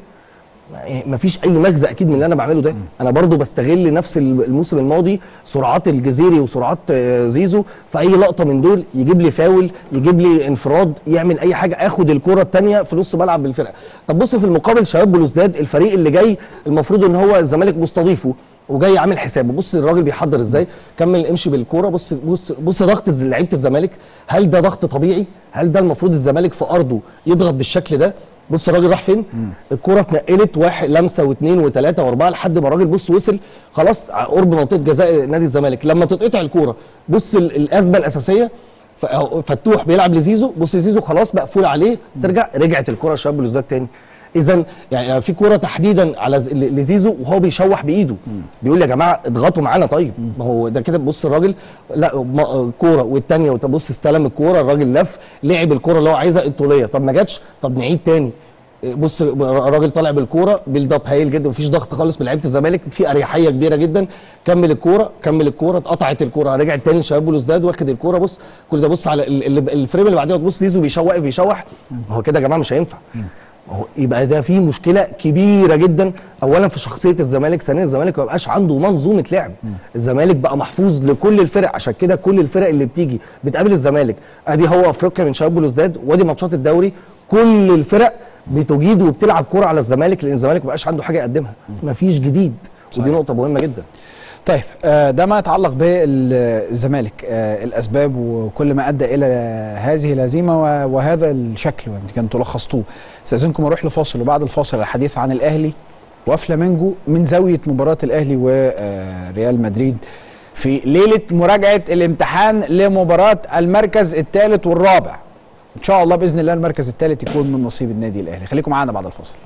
ما فيش اي مغزى اكيد من اللي انا بعمله ده انا برضو بستغل نفس الموسم الماضي سرعات الجزيري وسرعات آه، زيزو في اي لقطه من دول يجيب لي فاول يجيب لي انفراد يعمل اي حاجه اخد الكره الثانيه في نص ملعب بالفرقه طب بص في المقابل شباب بلوزداد الفريق اللي جاي المفروض ان هو الزمالك مستضيفه وجاي عامل حسابه بص الراجل بيحضر ازاي كمل امشي بالكوره بص بص بص ضغط الز- لعيبه الزمالك هل ده ضغط طبيعي هل ده المفروض الزمالك في ارضه يضغط بالشكل ده بص الراجل راح فين الكوره اتنقلت واحد لمسه واثنين وثلاثه واربعه لحد ما الراجل بص وصل خلاص ع- قرب منطقه جزاء نادي الزمالك لما تتقطع الكوره بص ال- الازمه الاساسيه ف- أهو فتوح بيلعب لزيزو بص زيزو خلاص مقفول عليه ترجع رجعت الكره لشباب بلوزداد تاني اذا يعني في كوره تحديدا على ز- ل- لزيزو وهو بيشوح بايده بيقول يا جماعه اضغطوا معانا طيب ما هو ده كده بص الراجل لا م- كوره والثانيه وتبص استلم الكوره الراجل لف لعب الكوره اللي هو عايزها الطوليه طب ما جاتش طب نعيد تاني بص الراجل طالع بالكوره بيلد اب هايل جدا مفيش ضغط خالص من لعيبه الزمالك في اريحيه كبيره جدا كمل الكوره كمل الكوره اتقطعت الكوره رجع تاني لشباب بلوزداد واخد الكوره بص كل ده بص على ال- ال- الفريم اللي بعديها تبص زيزو بيشوح بيشوح هو كده يا جماعه مش هينفع ما هو يبقى ده في مشكله كبيره جدا اولا في شخصيه الزمالك ثانيا الزمالك ما بقاش عنده منظومه لعب الزمالك بقى محفوظ لكل الفرق عشان كده كل الفرق اللي بتيجي بتقابل الزمالك ادي هو افريقيا من شباب بلوزداد وادي ماتشات الدوري كل الفرق بتجيد وبتلعب كوره على الزمالك لان الزمالك ما بقاش عنده حاجه يقدمها مفيش جديد ودي نقطه مهمه جدا طيب آه، ده ما يتعلق بالزمالك آه، الاسباب وكل ما ادى الى هذه الهزيمه و- وهذا الشكل يعني كان تلخصتوه استاذنكم اروح لفاصل وبعد الفاصل الحديث عن الاهلي وفلامينجو من زاويه مباراه الاهلي وريال مدريد في ليله مراجعه الامتحان لمباراه المركز الثالث والرابع ان شاء الله باذن الله المركز الثالث يكون من نصيب النادي الاهلي خليكم معانا بعد الفاصل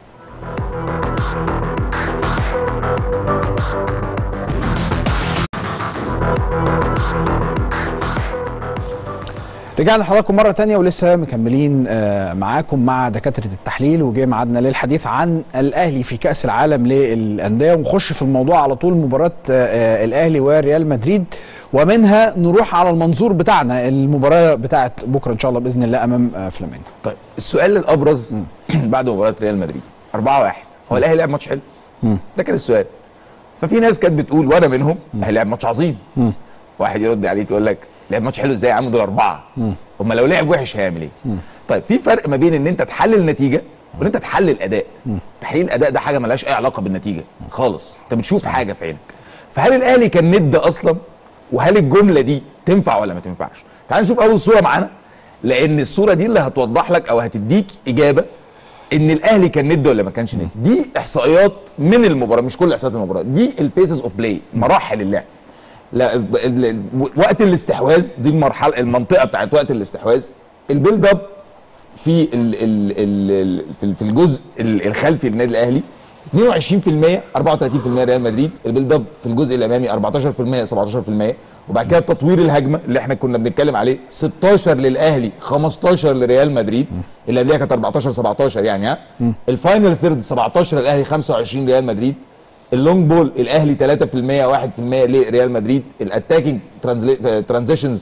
رجعنا لحضراتكم مرة تانية ولسه مكملين آه، معاكم مع دكاترة التحليل وجاي معادنا للحديث عن الأهلي في كأس العالم للأندية ونخش في الموضوع على طول مباراة آه، الأهلي وريال مدريد ومنها نروح على المنظور بتاعنا المباراة بتاعت بكرة إن شاء الله بإذن الله أمام آه، فلامينجو طيب السؤال الابرز بعد مباراه ريال مدريد 4 1 هو الاهلي لعب ماتش حلو ده كان السؤال ففي ناس كانت بتقول وانا منهم الاهلي لعب ماتش عظيم واحد يرد عليك يقول لك لعب ماتش حلو ازاي يا عم دول اربعه هم لو لعب وحش هيعمل ايه طيب في فرق ما بين ان انت تحلل نتيجه وان انت تحلل اداء تحليل الاداء ده حاجه ملهاش اي علاقه بالنتيجه خالص انت بتشوف حاجه في عينك فهل الاهلي كان ند اصلا وهل الجمله دي تنفع ولا ما تنفعش تعال نشوف اول صوره معانا لان الصوره دي اللي هتوضح لك او هتديك اجابه ان الاهلي كان ند ولا ما كانش ند دي احصائيات من المباراه مش كل احصائيات المباراه دي الفيسز اوف بلاي مراحل اللعب لا ب- ال- ال- وقت الاستحواذ دي المرحله المنطقه بتاعت وقت الاستحواذ البيلد اب في ال ال ال ال في الجزء ال- الخلفي للنادي الاهلي 22% 34% ريال مدريد البيلد اب في الجزء الامامي 14% 17% وبعد كده تطوير الهجمه اللي احنا كنا بنتكلم عليه 16 للاهلي 15 لريال مدريد اللي قبلها كانت 14 17 يعني ها الفاينل ثيرد 17 الاهلي 25 ريال مدريد اللونج بول الاهلي 3% 1% لريال مدريد الاتاكينج ترانزيشنز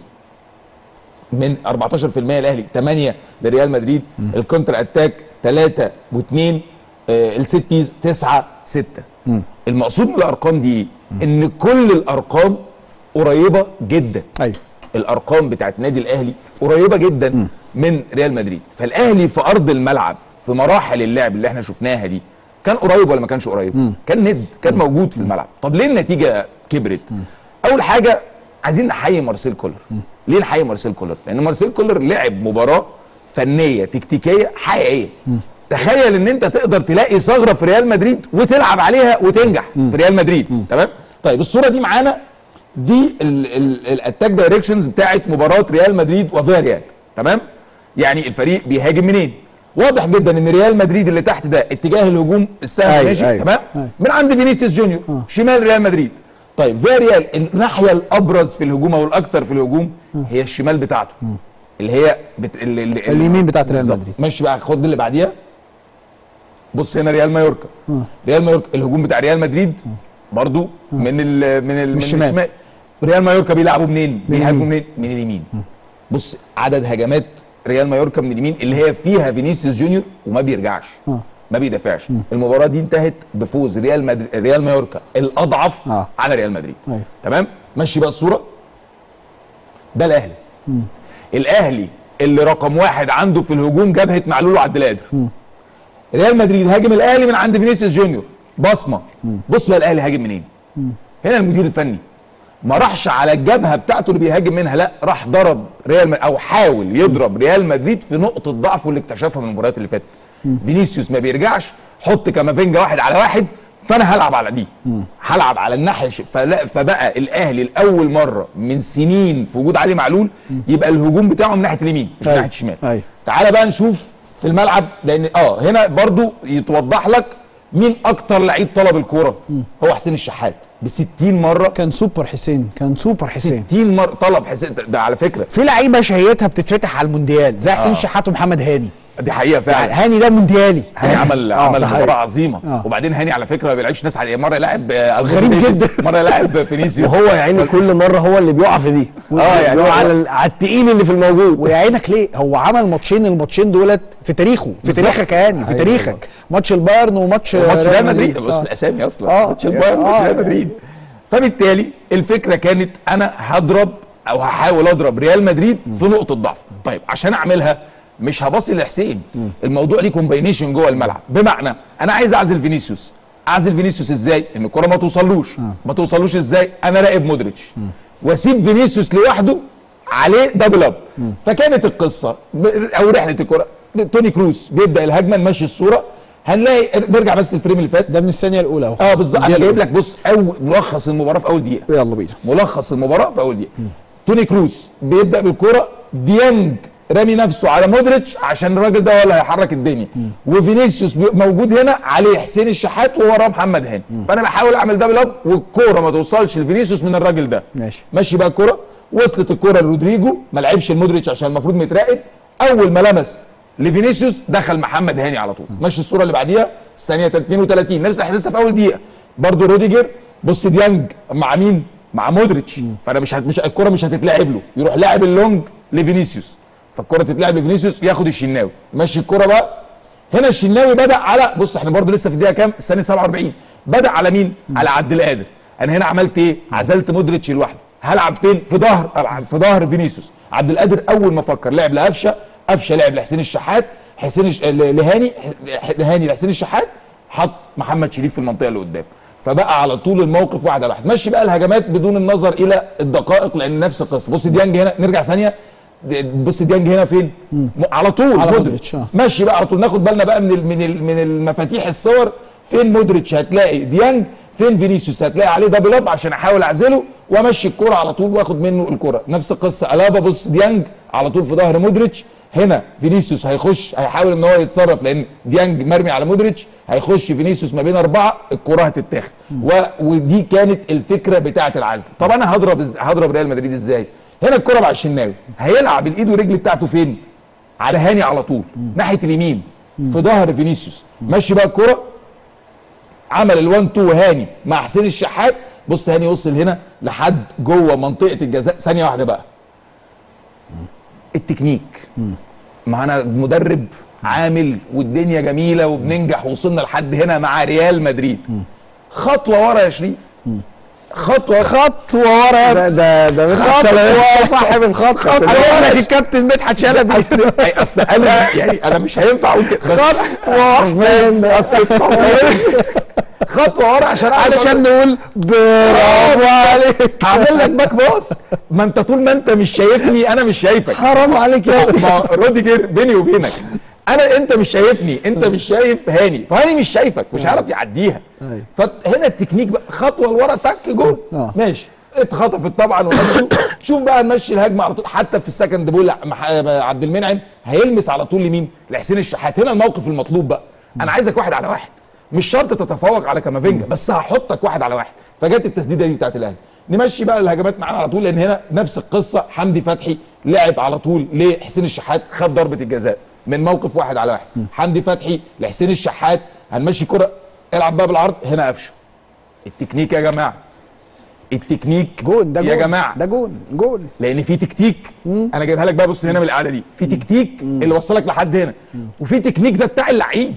من 14% الاهلي 8 لريال مدريد الكونتر اتاك 3 و2 السيت بيز 9 6 المقصود من الارقام دي ايه؟ ان كل الارقام قريبه جدا أيوه الارقام بتاعت النادي الاهلي قريبه جدا من ريال مدريد فالاهلي في ارض الملعب في مراحل اللعب اللي احنا شفناها دي كان قريب ولا ما كانش قريب كان ند كان موجود في الملعب طب ليه النتيجه كبرت اول حاجه عايزين نحيي مارسيل كولر ليه نحيي مارسيل كولر لان مارسيل كولر لعب مباراه فنيه تكتيكيه حقيقيه تخيل ان انت تقدر تلاقي ثغره في ريال مدريد وتلعب عليها وتنجح في ريال مدريد تمام طيب الصوره دي معانا دي الاتاك دايركشنز بتاعت مباراه ريال مدريد وفياريال تمام يعني الفريق بيهاجم منين واضح جدا ان ريال مدريد اللي تحت ده اتجاه الهجوم السهل أيوة، ماشي أيوة، تمام أيوة. من عند فينيسيوس جونيور شمال ريال مدريد طيب فياريال الناحيه الابرز في الهجوم او الاكثر في الهجوم هي الشمال بتاعته اللي هي بت... اللي اللي اليمين بتاعت ريال بالظبط. مدريد. ماشي بقى خد اللي بعديها بص هنا ريال مايوركا ريال مايوركا الهجوم بتاع ريال مدريد برضو من ال من ال من الشمال. ريال مايوركا بيلعبوا منين؟ بيهاجموا اليمين. منين؟ من اليمين بص عدد هجمات ريال مايوركا من اليمين اللي هي فيها فينيسيوس جونيور وما بيرجعش آه. ما بيدافعش المباراه دي انتهت بفوز ريال مدريد ريال مايوركا الاضعف آه. على ريال مدريد أيوة. تمام مشي بقى الصوره ده الاهلي الاهلي اللي رقم واحد عنده في الهجوم جبهه معلول وعبد القادر ريال مدريد هاجم الاهلي من عند فينيسيوس جونيور بصمه بص بقى الاهلي هاجم منين هنا المدير الفني ما راحش على الجبهه بتاعته اللي بيهاجم منها لا راح ضرب ريال م... او حاول يضرب ريال مدريد في نقطه ضعفه اللي اكتشفها من المباريات اللي فاتت فينيسيوس ما بيرجعش حط كامافينجا واحد على واحد فانا هلعب على دي هلعب على الناحيه الش- فلا فبقى الاهلي لاول مره من سنين في وجود علي معلول يبقى الهجوم بتاعه من ناحيه اليمين مش من أيوة. ناحيه الشمال أيوة. تعالى بقى نشوف في الملعب لان اه هنا برضو يتوضح لك مين اكتر لعيب طلب الكوره هو حسين الشحات ب 60 مره كان سوبر حسين كان سوبر حسين 60 مره طلب حسين ده, ده على فكره في لعيبه شهيتها بتتفتح على المونديال زي حسين آه. شحات ومحمد هاني دي حقيقه يعني فعلا هاني ده مونديالي هاني عمل آه، عمل ده مباراه حقيقي. عظيمه آه. وبعدين هاني على فكره ما بيلعبش ناس على مره يلعب آه، ألفونسو غريب ديفيز، جدا. مره يلعب فينيسيوس وهو يا عيني كل مره هو اللي بيقع في دي آه، يعني هو هو- على ال- على التقيل اللي في الموجود ويا عينك ليه هو عمل ماتشين الماتشين دولت في تاريخه في بالظبط. تاريخك يا هاني في أيوة تاريخك ماتش البايرن وماتش ماتش ريال مدريد بص آه. الاسامي اصلا آه. ماتش البايرن آه. ماتش ريال مدريد فبالتالي الفكره كانت انا هضرب او هحاول اضرب ريال مدريد في نقطه ضعف طيب عشان اعملها مش هباصي لحسين الموضوع ليه كومباينيشن جوه الملعب بمعنى انا عايز اعزل فينيسيوس اعزل فينيسيوس ازاي ان الكره ما توصلوش ما توصلوش ازاي انا راقب مودريتش واسيب فينيسيوس لوحده عليه دبل اب فكانت القصه ب- او رحله الكره توني كروس بيبدا الهجمه نمشي الصوره هنلاقي نرجع بس الفريم اللي فات ده من الثانيه الاولى اهو اه بالظبط انا دي جايب الأولى. لك بص اول ملخص المباراه في اول دقيقه يلا بينا ملخص المباراه في اول دقيقه توني كروس بيبدا بالكره ديانج رامي نفسه على مودريتش عشان الراجل ده هو اللي هيحرك الدنيا وفينيسيوس بي- موجود هنا عليه حسين الشحات ووراه محمد هاني فانا بحاول اعمل دبل اب والكوره ما توصلش لفينيسيوس من الراجل ده ماشي ماشي بقى الكرة وصلت الكرة لرودريجو ما لعبش المودريتش عشان المفروض متراقب اول ما لمس لفينيسيوس دخل محمد هاني على طول ماشي الصورة اللي بعديها الثانية 32 نفس الاحداث في اول دقيقة برضه روديجر بص ديانج مع مين؟ مع مودريتش فانا مش هت... مش الكرة مش هتتلعب له يروح لاعب اللونج لفينيسيوس فالكرة تتلعب لفينيسيوس ياخد الشناوي ماشي الكرة بقى هنا الشناوي بدا على بص احنا برضه لسه في الدقيقه كام؟ الثانيه 47 بدا على مين؟ على عبد القادر انا هنا عملت ايه؟ عزلت مودريتش لوحده هلعب فين؟ في ظهر العب في ظهر فينيسيوس عبد القادر اول ما فكر لعب لقفشه قفشه لعب لحسين الشحات حسين الش... ل- لهاني ح- لهاني لحسين الشحات حط محمد شريف في المنطقه اللي قدام فبقى على طول الموقف واحد على واحد مشي بقى الهجمات بدون النظر الى الدقائق لان نفس القصه بص ديانج هنا نرجع ثانيه د- بص ديانج هنا فين؟ م- على طول على مودريتش مودريتش، آه. ماشي بقى على طول ناخد بالنا بقى من ال من ال من المفاتيح الصور فين مودريتش هتلاقي ديانج فين فينيسيوس هتلاقي عليه دبل اب عشان احاول اعزله وامشي الكرة على طول واخد منه الكرة نفس القصه الابا بص ديانج على طول في ظهر مودريتش هنا فينيسيوس هيخش هيحاول ان هو يتصرف لان ديانج مرمي على مودريتش هيخش فينيسيوس ما بين اربعه الكرة هتتاخد و... ودي كانت الفكره بتاعه العزل طب انا هضرب هضرب ريال مدريد ازاي هنا الكرة مع الشناوي هيلعب الايد والرجل بتاعته فين على هاني على طول ناحيه اليمين في ظهر فينيسيوس ماشي بقى الكرة عمل ال1 2 هاني مع حسين الشحات بص هاني وصل هنا لحد جوه منطقه الجزاء ثانيه واحده بقى التكنيك معانا مدرب عامل والدنيا جميله وبننجح وصلنا لحد هنا مع ريال مدريد خطوه ورا يا شريف خطوه خطوه ورا ده ده ده مدحت خطوة شلبي صاحب الخط خطوه اقول لك الكابتن مدحت شلبي اصل اصل انا يعني انا مش هينفع اقول كده بس خطوه اصل خطوه ورا عشان أعرف علشان نقول برافو عليك هعمل لك باك باص ما انت طول ما انت مش شايفني انا مش شايفك حرام عليك يا ما هو روديجر بيني وبينك انا انت مش شايفني انت مش شايف هاني فهاني مش شايفك مش عارف يعديها أيوة. فهنا التكنيك بقى خطوه لورا تك جول آه. ماشي اتخطفت طبعا ونفسه شوف بقى نمشي الهجمه على طول حتى في السكند بول مح- عبد المنعم هيلمس على طول لمين؟ لحسين الشحات هنا الموقف المطلوب بقى انا عايزك واحد على واحد مش شرط تتفوق على كامافينجا بس هحطك واحد على واحد فجت التسديده دي بتاعت الاهلي نمشي بقى الهجمات معانا على طول لان هنا نفس القصه حمدي فتحي لعب على طول لحسين الشحات خد ضربه الجزاء من موقف واحد على واحد حمدي فتحي لحسين الشحات هنمشي كره العب بقى بالعرض هنا قفشه التكنيك يا جماعه التكنيك جون ده جون يا جماعه ده جون جون لان في تكتيك انا جايبها لك بقى بص هنا من القعده دي في تكتيك اللي وصلك لحد هنا وفي تكنيك ده بتاع اللعيب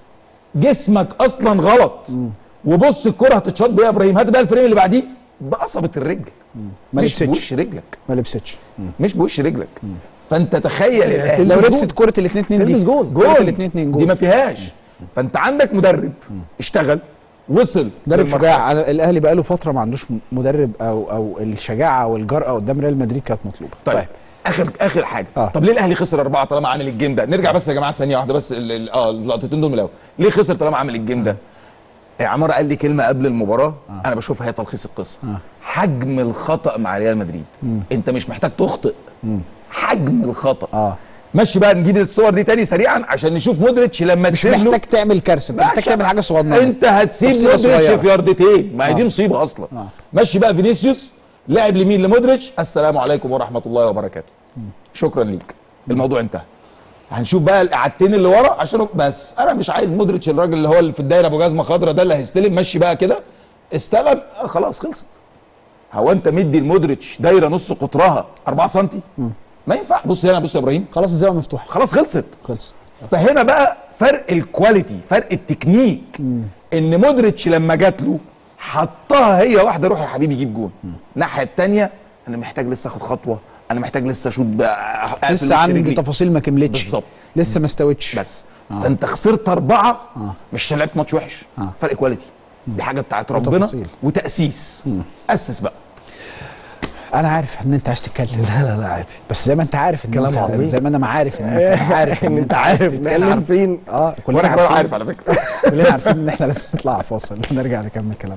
جسمك اصلا غلط وبص الكره هتتشاط بيها يا ابراهيم هات بقى الفريم اللي بعديه بقصبه الرجل ما مش لبستش بوش رجلك ما لبستش مش بوش رجلك فانت تخيل الأهلي لو جون. لبست كره الاثنين اتنين دي تلبس جون كره جون الاثنين اتنين دي جون ما فيهاش فانت عندك مدرب اشتغل وصل مدرب للمرحلة. شجاع أنا- الاهلي بقاله فتره ما عندوش مدرب او او الشجاعه والجرأه قدام ريال مدريد كانت مطلوبه طيب, اخر اخر حاجه آه. آه. طب ليه الاهلي خسر اربعه طالما عامل الجيم ده نرجع بس يا جماعه ثانيه واحده بس ال- ال- اه اللقطتين دول من الاول ليه خسر طالما عامل الجيم ده آه، عمار قال لي كلمه قبل المباراه آه. انا بشوفها هي تلخيص القصه آه. حجم الخطا مع ريال مدريد مم. انت مش محتاج تخطئ مم. حجم الخطا اه ماشي بقى نجيب الصور دي تاني سريعا عشان نشوف مودريتش لما مش تسيب له- محتاج تعمل كارثه انت محتاج باشا، تعمل حاجه صغننه انت هتسيب تفصيلة مودريتش صغيرة. في ياردتين ما هي دي مصيبه اصلا آه. ماشي بقى فينيسيوس لاعب لمين لمودريتش السلام عليكم ورحمه الله وبركاته شكرا ليك الموضوع انتهى هنشوف بقى القعدتين اللي ورا عشان بس انا مش عايز مودريتش الراجل اللي هو اللي في الدايره ابو جزمه خضراء ده اللي هيستلم مشي بقى كده استلم آه خلاص خلصت هو انت مدي لمودريتش دايره نص قطرها 4 سم ما ينفع بص هنا بص يا ابراهيم خلاص الزاويه مفتوحه خلاص خلصت خلص فهنا بقى فرق الكواليتي فرق التكنيك ان مودريتش لما جات له حطها هي واحده روح يا حبيبي جيب جون الناحيه الثانيه انا محتاج لسه اخد خطوه انا محتاج لسه اشوط بقى أقفل لسه وش عندي رجلي. تفاصيل ما كملتش بالظبط. لسه ما استوتش بس فانت خسرت اربعه مش عشان لعبت ماتش وحش فرق كواليتي دي حاجه بتاعت ربنا وتفاصيل. وتاسيس اسس بقى انا عارف ان انت عايز تتكلم لا لا لا عادي بس زي ما انت عارف ان كلام أنت- عظيم. زي ما انا ما عارف ان انت عارف ان انت عارف عايز نتكلم تتكلم. فين اه كلنا وانا كمان عارفين عارف على فكره كلنا عارفين ان احنا لازم نطلع فاصل ونرجع نكمل كلام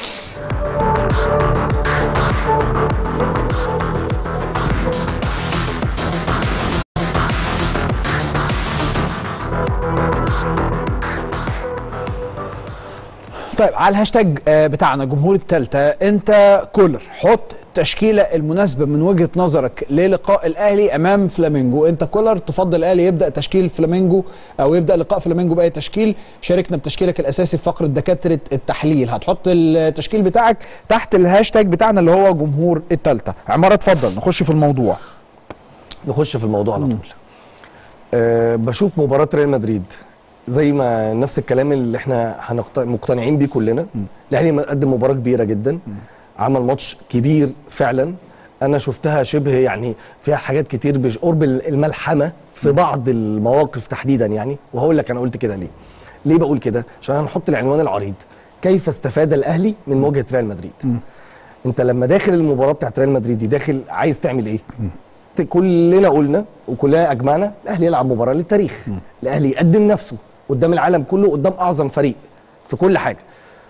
طيب على الهاشتاج آه، بتاعنا جمهور التالتة انت كولر حط التشكيلة المناسبة من وجهة نظرك للقاء الاهلي امام فلامينجو انت كولر تفضل الاهلي يبدأ تشكيل فلامينجو او يبدأ لقاء فلامينجو باي تشكيل شاركنا بتشكيلك الاساسي في فقرة دكاترة التحليل هتحط التشكيل بتاعك تحت الهاشتاج بتاعنا اللي هو جمهور التالتة عمارة اتفضل نخش في الموضوع نخش في الموضوع على طول أه بشوف مباراة ريال مدريد زي ما نفس الكلام اللي احنا هنقت- مقتنعين بيه كلنا الاهلي قدم مباراة كبيرة جدا عمل ماتش كبير فعلا انا شفتها شبه يعني فيها حاجات كتير بش- قرب الملحمة في بعض المواقف تحديدا يعني وهقول لك انا قلت كده ليه ليه بقول كده عشان هنحط العنوان العريض كيف استفاد الاهلي من مواجهة ريال مدريد انت لما داخل المباراة بتاعت ريال مدريد دي داخل عايز تعمل ايه كلنا قلنا وكلنا اجمعنا الاهلي يلعب مباراه للتاريخ الاهلي يقدم نفسه قدام العالم كله قدام اعظم فريق في كل حاجه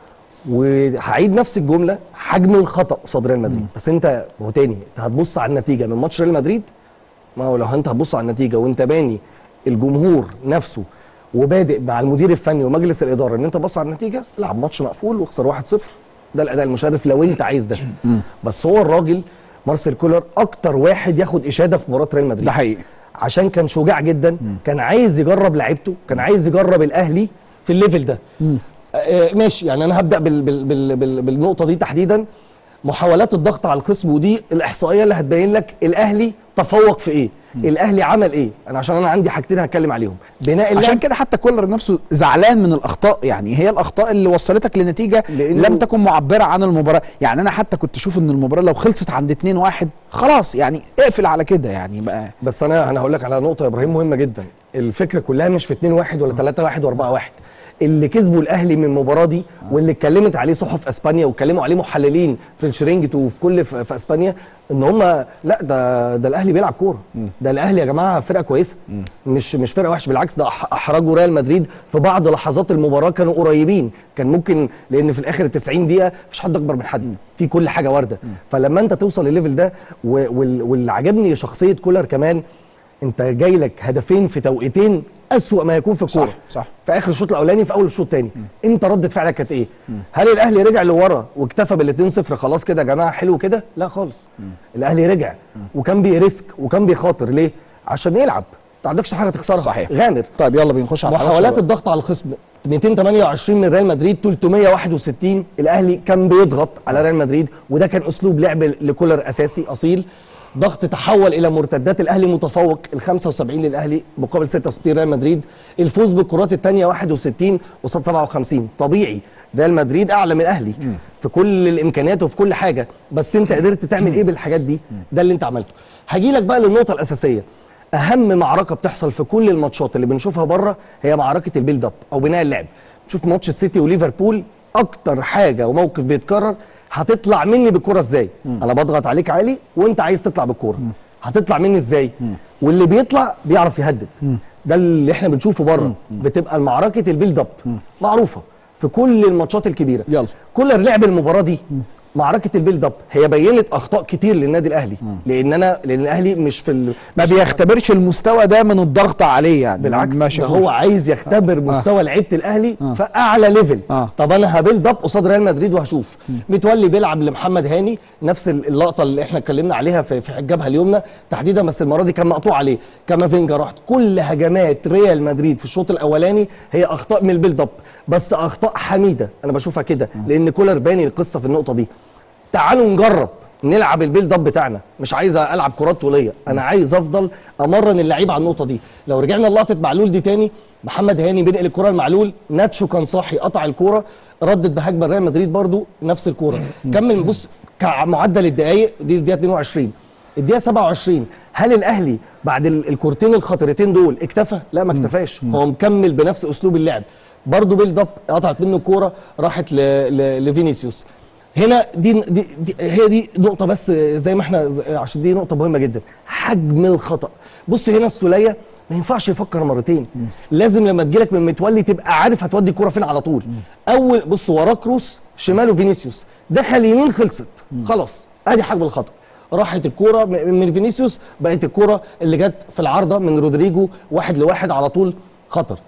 وهعيد نفس الجمله حجم الخطا قصاد ريال مدريد بس انت ما هو تاني انت هتبص على النتيجه من ماتش ريال مدريد ما هو لو انت هتبص على النتيجه وانت باني الجمهور نفسه وبادئ مع المدير الفني ومجلس الاداره ان انت بص على النتيجه العب ماتش مقفول واخسر 1-0 ده الاداء المشرف لو انت عايز ده بس هو الراجل مارسيل كولر اكتر واحد ياخد اشاده في مباراه ريال مدريد ده حقيقي عشان كان شجاع جدا كان عايز يجرب لعيبته كان عايز يجرب الاهلي في الليفل ده آه ماشي يعني انا هبدا بال بال بال بال بالنقطه دي تحديدا محاولات الضغط على الخصم ودي الاحصائيه اللي هتبين لك الاهلي تفوق في ايه الاهلي عمل ايه انا عشان انا عندي حاجتين هتكلم عليهم بناء عشان اللعب كده حتى كولر نفسه زعلان من الاخطاء يعني هي الاخطاء اللي وصلتك لنتيجه لأنه- لم تكن معبره عن المباراه يعني انا حتى كنت اشوف ان المباراه لو خلصت عند 2-1 خلاص يعني اقفل على كده يعني بقى بس انا انا هقول لك على نقطه يا ابراهيم مهمه جدا الفكره كلها مش في 2 1 ولا 3 1 و4 1 اللي كسبوا الاهلي من المباراه دي واللي اتكلمت عليه صحف اسبانيا واتكلموا عليه محللين في الشرينجت وفي كل في, في اسبانيا ان هم لا ده ده الاهلي بيلعب كوره ده الاهلي يا جماعه فرقه كويسه مش مش فرقه وحشه بالعكس ده أح- احرجوا ريال مدريد في بعض لحظات المباراه كانوا قريبين كان ممكن لان في الاخر 90 دقيقه مفيش حد اكبر من حد في كل حاجه وارده فلما انت توصل لليفل ده و- وال- واللي عجبني شخصيه كولر كمان انت جاي لك هدفين في توقيتين اسوأ ما يكون في الكوره صح، صح. في اخر الشوط الاولاني في اول الشوط الثاني انت رده فعلك كانت ايه هل الاهلي رجع لورا واكتفى بال 2-0 خلاص كده يا جماعه حلو كده لا خالص الاهلي رجع وكان بيريسك وكان بيخاطر ليه عشان يلعب ما عندكش حاجه تخسرها صحيح. غامر طيب يلا بنخش على الحلقة محاولات شباب. الضغط على الخصم 228 من ريال مدريد 361 الاهلي كان بيضغط على ريال مدريد وده كان اسلوب لعب لكولر اساسي اصيل ضغط تحول الى مرتدات الاهلي متفوق ال 75 للاهلي مقابل 66 ريال مدريد الفوز بالكرات الثانيه 61 قصاد 57 طبيعي ريال مدريد اعلى من الاهلي في كل الامكانيات وفي كل حاجه بس انت قدرت تعمل ايه بالحاجات دي ده اللي انت عملته هجي لك بقى للنقطه الاساسيه اهم معركه بتحصل في كل الماتشات اللي بنشوفها بره هي معركه البيلد اب او بناء اللعب شوف ماتش السيتي وليفربول اكتر حاجه وموقف بيتكرر هتطلع مني بالكره ازاي انا بضغط عليك عالي وانت عايز تطلع بالكوره هتطلع مني ازاي واللي بيطلع بيعرف يهدد ده اللي احنا بنشوفه بره بتبقى المعركه البيلد اب معروفه في كل الماتشات الكبيره يلا. كولر لعب المباراه دي معركه البيلد اب هي بينت اخطاء كتير للنادي الاهلي لان انا لان الاهلي مش في ال... ما بيختبرش المستوى ده من الضغط عليه يعني بالعكس ما ده شافوش. هو عايز يختبر مستوى لعيبه الاهلي في اعلى ليفل آه. طب انا هبيلد اب قصاد ريال مدريد وهشوف متولي بيلعب لمحمد هاني نفس اللقطه اللي احنا اتكلمنا عليها في في الجبهه اليمنى تحديدا بس المره دي كان مقطوع عليه كامافينجا راحت كل هجمات ريال مدريد في الشوط الاولاني هي اخطاء من البيلد اب بس اخطاء حميده انا بشوفها كده لان كولر باني القصه في النقطه دي تعالوا نجرب نلعب البيلد اب بتاعنا مش عايز العب كرات طوليه انا عايز افضل امرن اللعيبه على النقطه دي لو رجعنا لقطه معلول دي تاني محمد هاني بينقل الكره لمعلول ناتشو كان صاحي قطع الكوره ردت بهجمه ريال مدريد برضو نفس الكوره كمل بص كمعدل الدقائق دي الدقيقه 22 الدقيقه 27 هل الاهلي بعد ال- الكورتين الخطرتين دول اكتفى لا ما اكتفاش هو مكمل بنفس اسلوب اللعب برضو بيلد اب قطعت منه الكوره راحت ل... ل... لفينيسيوس هنا دي, دي, دي هي دي نقطه بس زي ما احنا ز- عشان دي نقطه مهمه جدا حجم الخطا بص هنا السوليه ما ينفعش يفكر مرتين لازم لما تجيلك من متولي تبقى عارف هتودي الكوره فين على طول اول بص وراه كروس شماله فينيسيوس دخل يمين خلصت خلاص ادي حجم الخطا راحت الكوره م- من فينيسيوس بقت الكوره اللي جت في العارضه من رودريجو واحد لواحد على طول خطر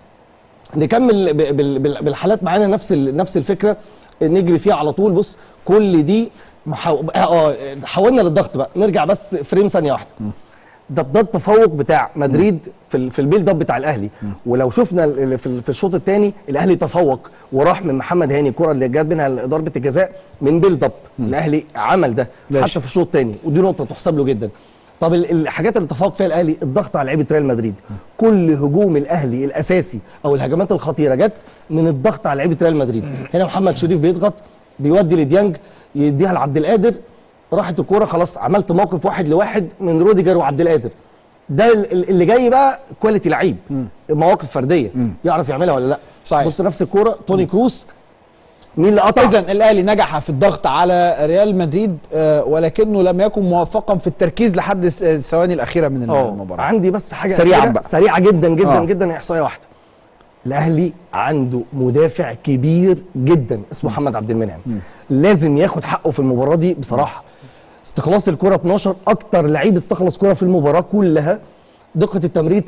نكمل ب- بال- بال- بالحالات معانا نفس ال- نفس الفكره نجري فيها على طول بص كل دي محاو... اه حولنا للضغط بقى نرجع بس فريم ثانيه واحده ده ده التفوق بتاع مدريد في ال- في البيلد اب بتاع الاهلي ولو شفنا ال- ال- في ال- في الشوط الثاني الاهلي تفوق وراح من محمد هاني الكره اللي جت منها ضربه الجزاء من بيلد اب الاهلي عمل ده ماشي. حتى في الشوط الثاني ودي نقطه تحسب له جدا طب ال- الحاجات اللي تفوق فيها الاهلي الضغط على لعيبه ريال مدريد كل هجوم الاهلي الاساسي او الهجمات الخطيره جت من الضغط على لعيبه ريال مدريد هنا محمد شريف بيضغط بيودي لديانج يديها لعبد القادر راحت الكوره خلاص عملت موقف واحد لواحد من روديجر وعبد القادر ده ال- ال- اللي جاي بقى كواليتي لعيب مواقف فرديه يعرف يعملها ولا لا صحيح. بص نفس الكوره توني كروس مين اللي قطع اذا الاهلي نجح في الضغط على ريال مدريد آه، ولكنه لم يكن موفقا في التركيز لحد الس- الثواني الاخيره من اه المباراه عندي بس حاجه سريعاً أخيرة، بقى. سريعه جدا جدا آه. آه. جدا احصائيه واحده الاهلي عنده مدافع كبير جدا اسمه محمد عبد المنعم لازم ياخد حقه في المباراه دي بصراحه استخلاص الكره 12 اكتر لعيب استخلص كره في المباراه كلها دقه التمرير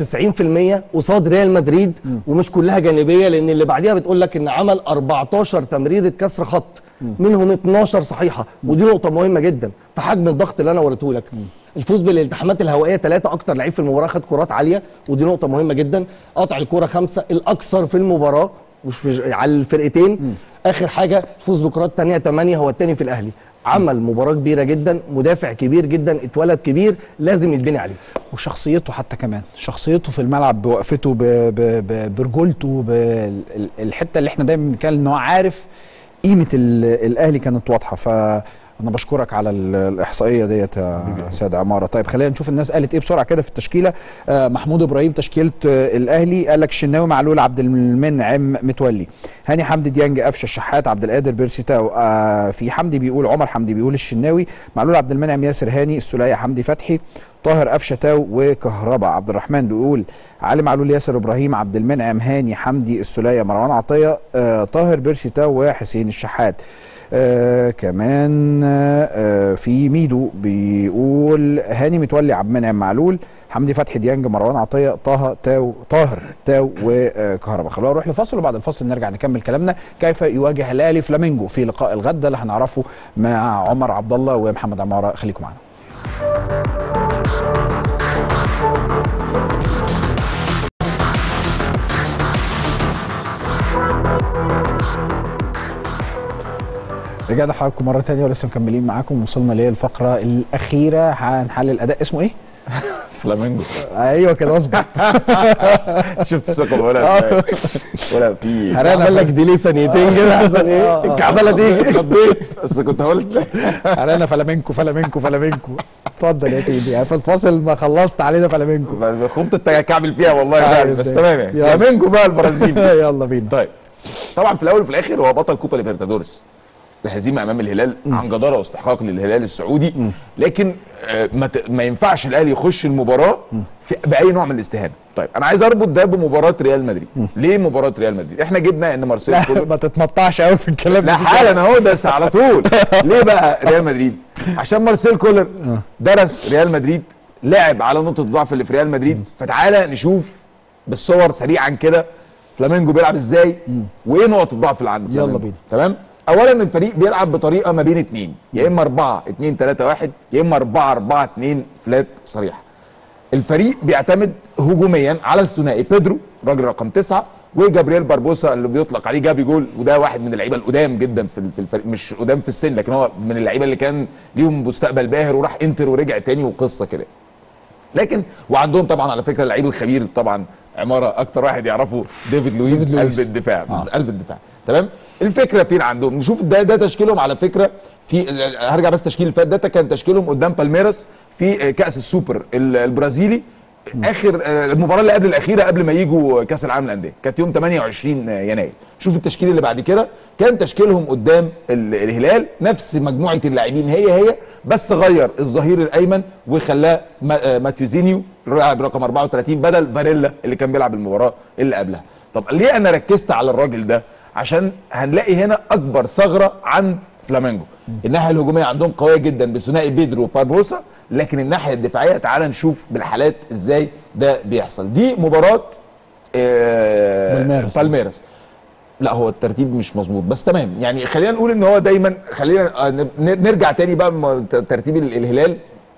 93% قصاد ريال مدريد ومش كلها جانبيه لان اللي بعديها بتقول لك ان عمل 14 تمريره كسر خط منهم 12 صحيحه ودي نقطه مهمه جدا في حجم الضغط اللي انا وريته لك الفوز بالالتحامات الهوائيه ثلاثه اكتر لعيب في المباراه خد كرات عاليه ودي نقطه مهمه جدا قطع الكره خمسه الاكثر في المباراه مش في على الفرقتين اخر حاجه الفوز بكرات ثانيه 8 هو الثاني في الاهلي عمل مباراه كبيره جدا مدافع كبير جدا اتولد كبير لازم يتبني عليه وشخصيته حتى كمان شخصيته في الملعب بوقفته ب- ب- ب- برجولته بالحته اللي احنا دايما بنتكلم ان هو عارف قيمه ال- الاهلي كانت واضحه فانا بشكرك على ال- الاحصائيه ديت يا سيد عماره طيب خلينا نشوف الناس قالت ايه بسرعه كده في التشكيله آه محمود ابراهيم تشكيله آه الاهلي قال لك الشناوي معلول عبد المنعم متولي هاني حمدي ديانج قفشه الشحات عبد القادر بيرسي تاو آه في حمدي بيقول عمر حمدي بيقول الشناوي معلول عبد المنعم ياسر هاني السوليه حمدي فتحي طاهر قفشه تاو وكهربا عبد الرحمن بيقول علي معلول ياسر ابراهيم عبد المنعم هاني حمدي السوليه مروان عطيه آه طاهر بيرسي تاو وحسين الشحات آه كمان آه في ميدو بيقول هاني متولي عبد المنعم معلول حمدي فتحي ديانج مروان عطيه طه تاو طاهر تاو وكهربا خلونا نروح لفاصل وبعد الفاصل نرجع نكمل كلامنا كيف يواجه الاهلي فلامينجو في لقاء الغد اللي هنعرفه مع عمر عبد الله ومحمد عماره خليكم معانا رجعنا لحضراتكم مره تانية ولسه مكملين معاكم وصلنا للفقره الاخيره هنحلل اداء اسمه ايه؟ فلامينجو ايوه كده اظبط شفت الثقه ولا ولا في هعمل لك ديلي ثانيتين كده عشان ايه الكعبله دي خضيت بس كنت هقول علينا فلامينكو فلامينكو فلامينكو اتفضل يا سيدي يعني في الفاصل ما خلصت علينا فلامينكو خفت التكعبل فيها والله فعلا بس تمام يعني يلا. فلامينجو بقى البرازيلي يلا بينا طيب طبعا في الاول وفي الاخر هو بطل كوبا ليبرتادوريس الهزيمه امام الهلال عن جداره واستحقاق للهلال السعودي لكن آه، ما, ت- ما ينفعش الاهلي يخش المباراه في باي نوع من الاستهانه طيب انا عايز اربط ده بمباراه ريال مدريد ليه مباراه ريال مدريد احنا جبنا ان مارسيل لا كولر ما تتمطعش قوي في الكلام لا ده. حالا اهو ده على طول ليه بقى ريال مدريد عشان مارسيل كولر درس ريال مدريد لعب على نقطه الضعف اللي في ريال مدريد فتعالى نشوف بالصور سريعا كده فلامينجو بيلعب ازاي وايه نقط الضعف اللي عنده يلا فلامينجو. بينا. تمام اولا الفريق بيلعب بطريقه ما بين اتنين يا اما 4 2 3 1 يا اما 4 4 2 فلات صريحه الفريق بيعتمد هجوميا على الثنائي بيدرو راجل رقم تسعة وجابرييل باربوسا اللي بيطلق عليه جابي جول وده واحد من اللعيبه القدام جدا في في الفريق مش قدام في السن لكن هو من اللعيبه اللي كان ليهم مستقبل باهر وراح انتر ورجع تاني وقصه كده لكن وعندهم طبعا على فكره اللعيب الخبير طبعا عماره اكتر واحد يعرفه ديفيد لويس, ديفيد لويس. قلب الدفاع آه. قلب الدفاع تمام الفكره فين عندهم نشوف ده ده تشكيلهم على فكره في هرجع بس تشكيل اللي فات ده كان تشكيلهم قدام بالميراس في كاس السوبر ال- البرازيلي اخر آه، المباراه اللي قبل الاخيره قبل ما يجوا كاس العالم للانديه كانت يوم 28 يناير شوف التشكيل اللي بعد كده كان تشكيلهم قدام ال- الهلال نفس مجموعه اللاعبين هي هي بس غير الظهير الايمن وخلاه ما- آه، ماتيوزينيو لاعب رقم 34 بدل فاريلا اللي كان بيلعب المباراه اللي قبلها طب ليه انا ركزت على الراجل ده عشان هنلاقي هنا اكبر ثغره عند فلامينجو الناحيه الهجوميه عندهم قويه جدا بثنائي بيدرو وباربوسا لكن الناحيه الدفاعيه تعال نشوف بالحالات ازاي ده بيحصل دي مباراه آه بالميراس. بالميراس لا هو الترتيب مش مظبوط بس تمام يعني خلينا نقول ان هو دايما خلينا آه، ن- نرجع تاني بقى م- ترتيب ال- الهلال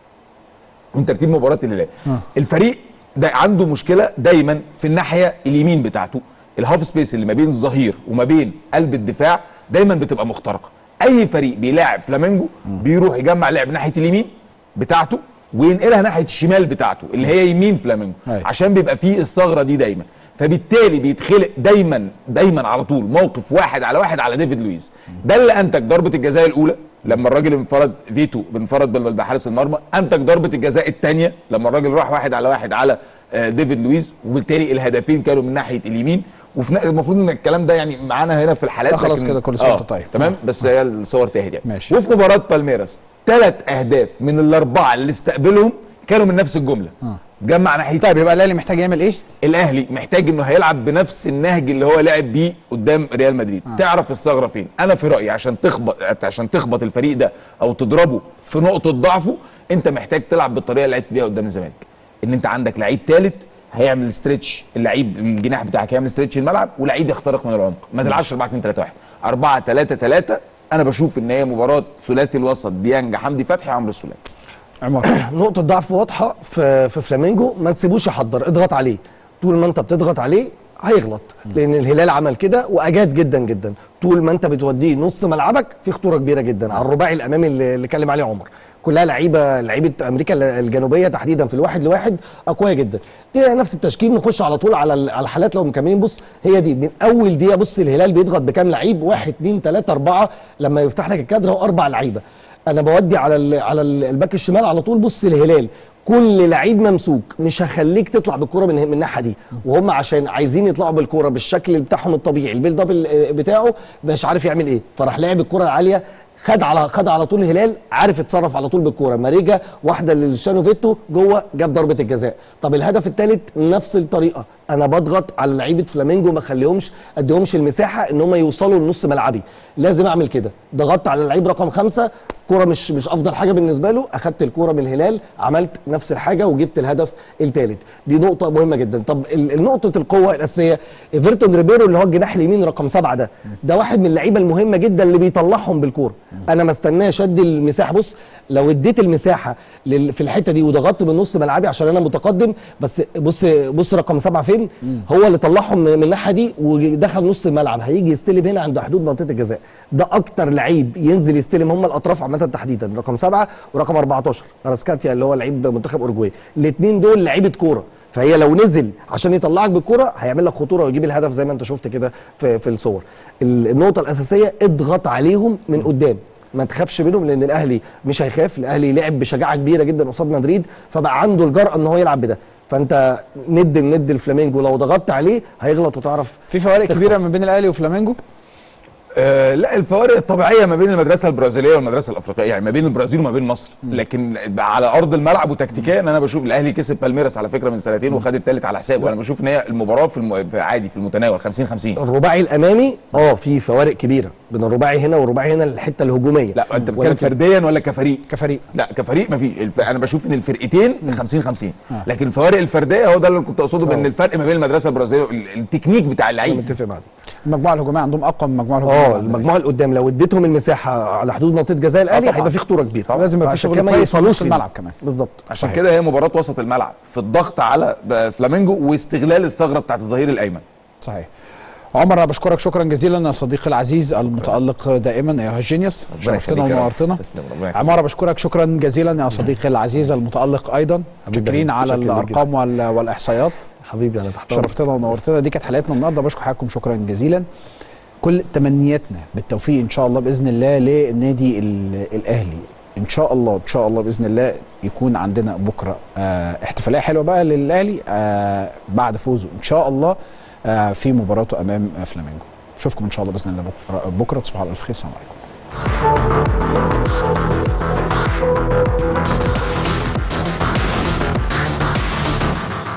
من ترتيب مباراه الهلال آه. الفريق ده عنده مشكله دايما في الناحيه اليمين بتاعته الهاف سبيس اللي ما بين الظهير وما بين قلب الدفاع دايما بتبقى مخترقه اي فريق بيلاعب فلامينجو بيروح يجمع لعب ناحيه اليمين بتاعته وينقلها ناحيه الشمال بتاعته اللي هي يمين فلامينجو أيوة. عشان بيبقى فيه الثغره دي دايما فبالتالي بيتخلق دايما دايما على طول موقف واحد على واحد على ديفيد لويس ده اللي انتج ضربه الجزاء الاولى لما الراجل انفرد فيتو انفرد بال- بحارس المرمى انتج ضربه الجزاء الثانيه لما الراجل راح واحد على واحد على آه، ديفيد لويس وبالتالي الهدفين كانوا من ناحيه اليمين وفي ن- المفروض ان الكلام ده يعني معانا هنا في الحالات لا خلاص لكن- كده، كل سنة آه، وأنت طيب. تمام بس هي الصور تاهت يعني ماشي. وفي مباراه بالميراس ثلاث اهداف من الاربعه اللي استقبلهم كانوا من نفس الجمله جمع ناحيه طيب يبقى الاهلي محتاج يعمل ايه؟ الاهلي محتاج انه هيلعب بنفس النهج اللي هو لعب بيه قدام ريال مدريد آه. تعرف الثغره فين انا في رايي عشان تخبط عشان تخبط الفريق ده او تضربه في نقطه ضعفه انت محتاج تلعب بالطريقه اللي لعبت بيها قدام الزمالك ان انت عندك لعيب ثالث هيعمل ستريتش اللعيب الجناح بتاعك هيعمل ستريتش الملعب ولعيب يخترق من العمق ما تلعبش 4 2 3 1 4 3 3 انا بشوف ان هي مباراه ثلاثي الوسط ديانج حمدي فتحي عمرو السوليه عمر نقطة ضعف واضحة في في فلامينجو ما تسيبوش يحضر اضغط عليه طول ما انت بتضغط عليه هيغلط لان الهلال عمل كده واجاد جدا جدا طول ما انت بتوديه نص ملعبك في خطوره كبيره جدا على الرباعي الامامي اللي اللي اتكلم عليه عمر كلها لعيبه لعيبه امريكا الجنوبيه تحديدا في الواحد لواحد اقوياء جدا دي نفس التشكيل نخش على طول على ال- على الحالات لو مكملين بص هي دي من اول دقيقه بص الهلال بيضغط بكام لعيب واحد اثنين ثلاثه اربعه لما يفتح لك الكادر هو اربع لعيبه انا بودي على ال على ال- الباك الشمال على طول بص الهلال كل لعيب ممسوك مش هخليك تطلع بالكره من من الناحيه دي وهم عشان عايزين يطلعوا بالكره بالشكل بتاعهم الطبيعي البيلد اب ال- بتاعه مش عارف يعمل ايه فراح لعب الكره العاليه خد على خد على طول الهلال عارف يتصرف على طول بالكوره ماريجا واحده للشانو فيتو جوه جاب ضربه الجزاء طب الهدف الثالث نفس الطريقه انا بضغط على لعيبه فلامينجو ما اخليهمش اديهمش المساحه ان هم يوصلوا لنص ملعبي لازم اعمل كده ضغطت على اللعيب رقم خمسة كرة مش مش افضل حاجه بالنسبه له اخدت الكرة من الهلال عملت نفس الحاجه وجبت الهدف الثالث دي نقطه مهمه جدا طب ال- نقطه القوه الاساسيه ايفرتون ريبيرو اللي هو الجناح اليمين رقم سبعة ده ده واحد من اللعيبه المهمه جدا اللي بيطلعهم بالكوره انا ما استناش ادي المساحه بص لو اديت المساحه لل- في الحته دي وضغطت من نص ملعبي عشان انا متقدم بس بص بص رقم سبعة فين هو اللي طلعهم من من الناحيه دي ودخل نص الملعب هيجي يستلم هنا عند حدود منطقه الجزاء ده اكتر لعيب ينزل يستلم هم الاطراف عامه تحديدا رقم سبعة ورقم 14 راسكاتيا اللي هو لعيب منتخب اورجواي الاثنين دول لعيبه كوره فهي لو نزل عشان يطلعك بالكرة هيعمل لك خطوره ويجيب الهدف زي ما انت شفت كده في, في الصور ال- النقطه الاساسيه اضغط عليهم من قدام ما تخافش منهم لان الاهلي مش هيخاف الاهلي لعب بشجاعه كبيره جدا قصاد مدريد فبقى عنده الجرأه ان هو يلعب بده فانت ند الند الفلامينجو لو ضغطت عليه هيغلط وتعرف في فوارق تخطف. كبيره ما بين الاهلي وفلامينجو آه لا الفوارق الطبيعيه ما بين المدرسه البرازيليه والمدرسه الافريقيه يعني ما بين البرازيل وما بين مصر لكن على ارض الملعب وتكتيكيا انا بشوف الاهلي كسب بالميراس على فكره من سنتين وخد الثالث على حسابه وانا بشوف ان هي المباراه في, الم... في عادي في المتناول 50 50 الرباعي الامامي اه في فوارق كبيره بين الرباعي هنا والرباعي هنا الحته الهجوميه لا انت بتتكلم ولكن- فرديا ولا كفريق كفريق لا كفريق مفيش الف... انا بشوف ان الفرقتين 50 50 لكن الفوارق الفرديه هو ده اللي كنت اقصده بان الفرق ما بين المدرسه البرازيليه ال- التكنيك بتاع انا اللعيب متفق معاك المجموعه الهجوميه عندهم اقوى من المجموعه الهجوميه اه المجموعه اللي قدام لو اديتهم المساحه على حدود منطقه جزاء الاهلي طبعاً. هيبقى في خطوره كبيره طبعاً. لازم يبقى في فعشان شغل كده ما كويس في يوصلوش نص لدي. الملعب كمان. بالظبط عشان كده هي مباراه وسط الملعب في الضغط على ب- فلامينجو واستغلال الثغره بتاعت الظهير الايمن صحيح عمر انا بشكرك شكرا جزيلا يا صديقي العزيز المتالق دائما يا جينيوس ربنا شرفتنا يخليك يا رب. ونورتنا تسلم، ربنا يخليك. عمارة بشكرك شكرا جزيلا يا صديقي العزيز المتالق ايضا حبيبي شاكرين يا على شكراً جداً. الارقام وال- والاحصائيات حبيبي انا تحت أمرك. شرفتنا ونورتنا دي كانت حلقتنا النهارده بشكر حضراتكم شكرا جزيلا كل تمنياتنا بالتوفيق ان شاء الله باذن الله للنادي ال- الاهلي ان شاء الله ان شاء الله باذن الله يكون عندنا بكره آه احتفاليه حلوه بقى للاهلي آه بعد فوزه ان شاء الله آه في مباراته امام آه فلامينجو اشوفكم ان شاء الله باذن الله بكره بكره تصبحوا على الف خير السلام عليكم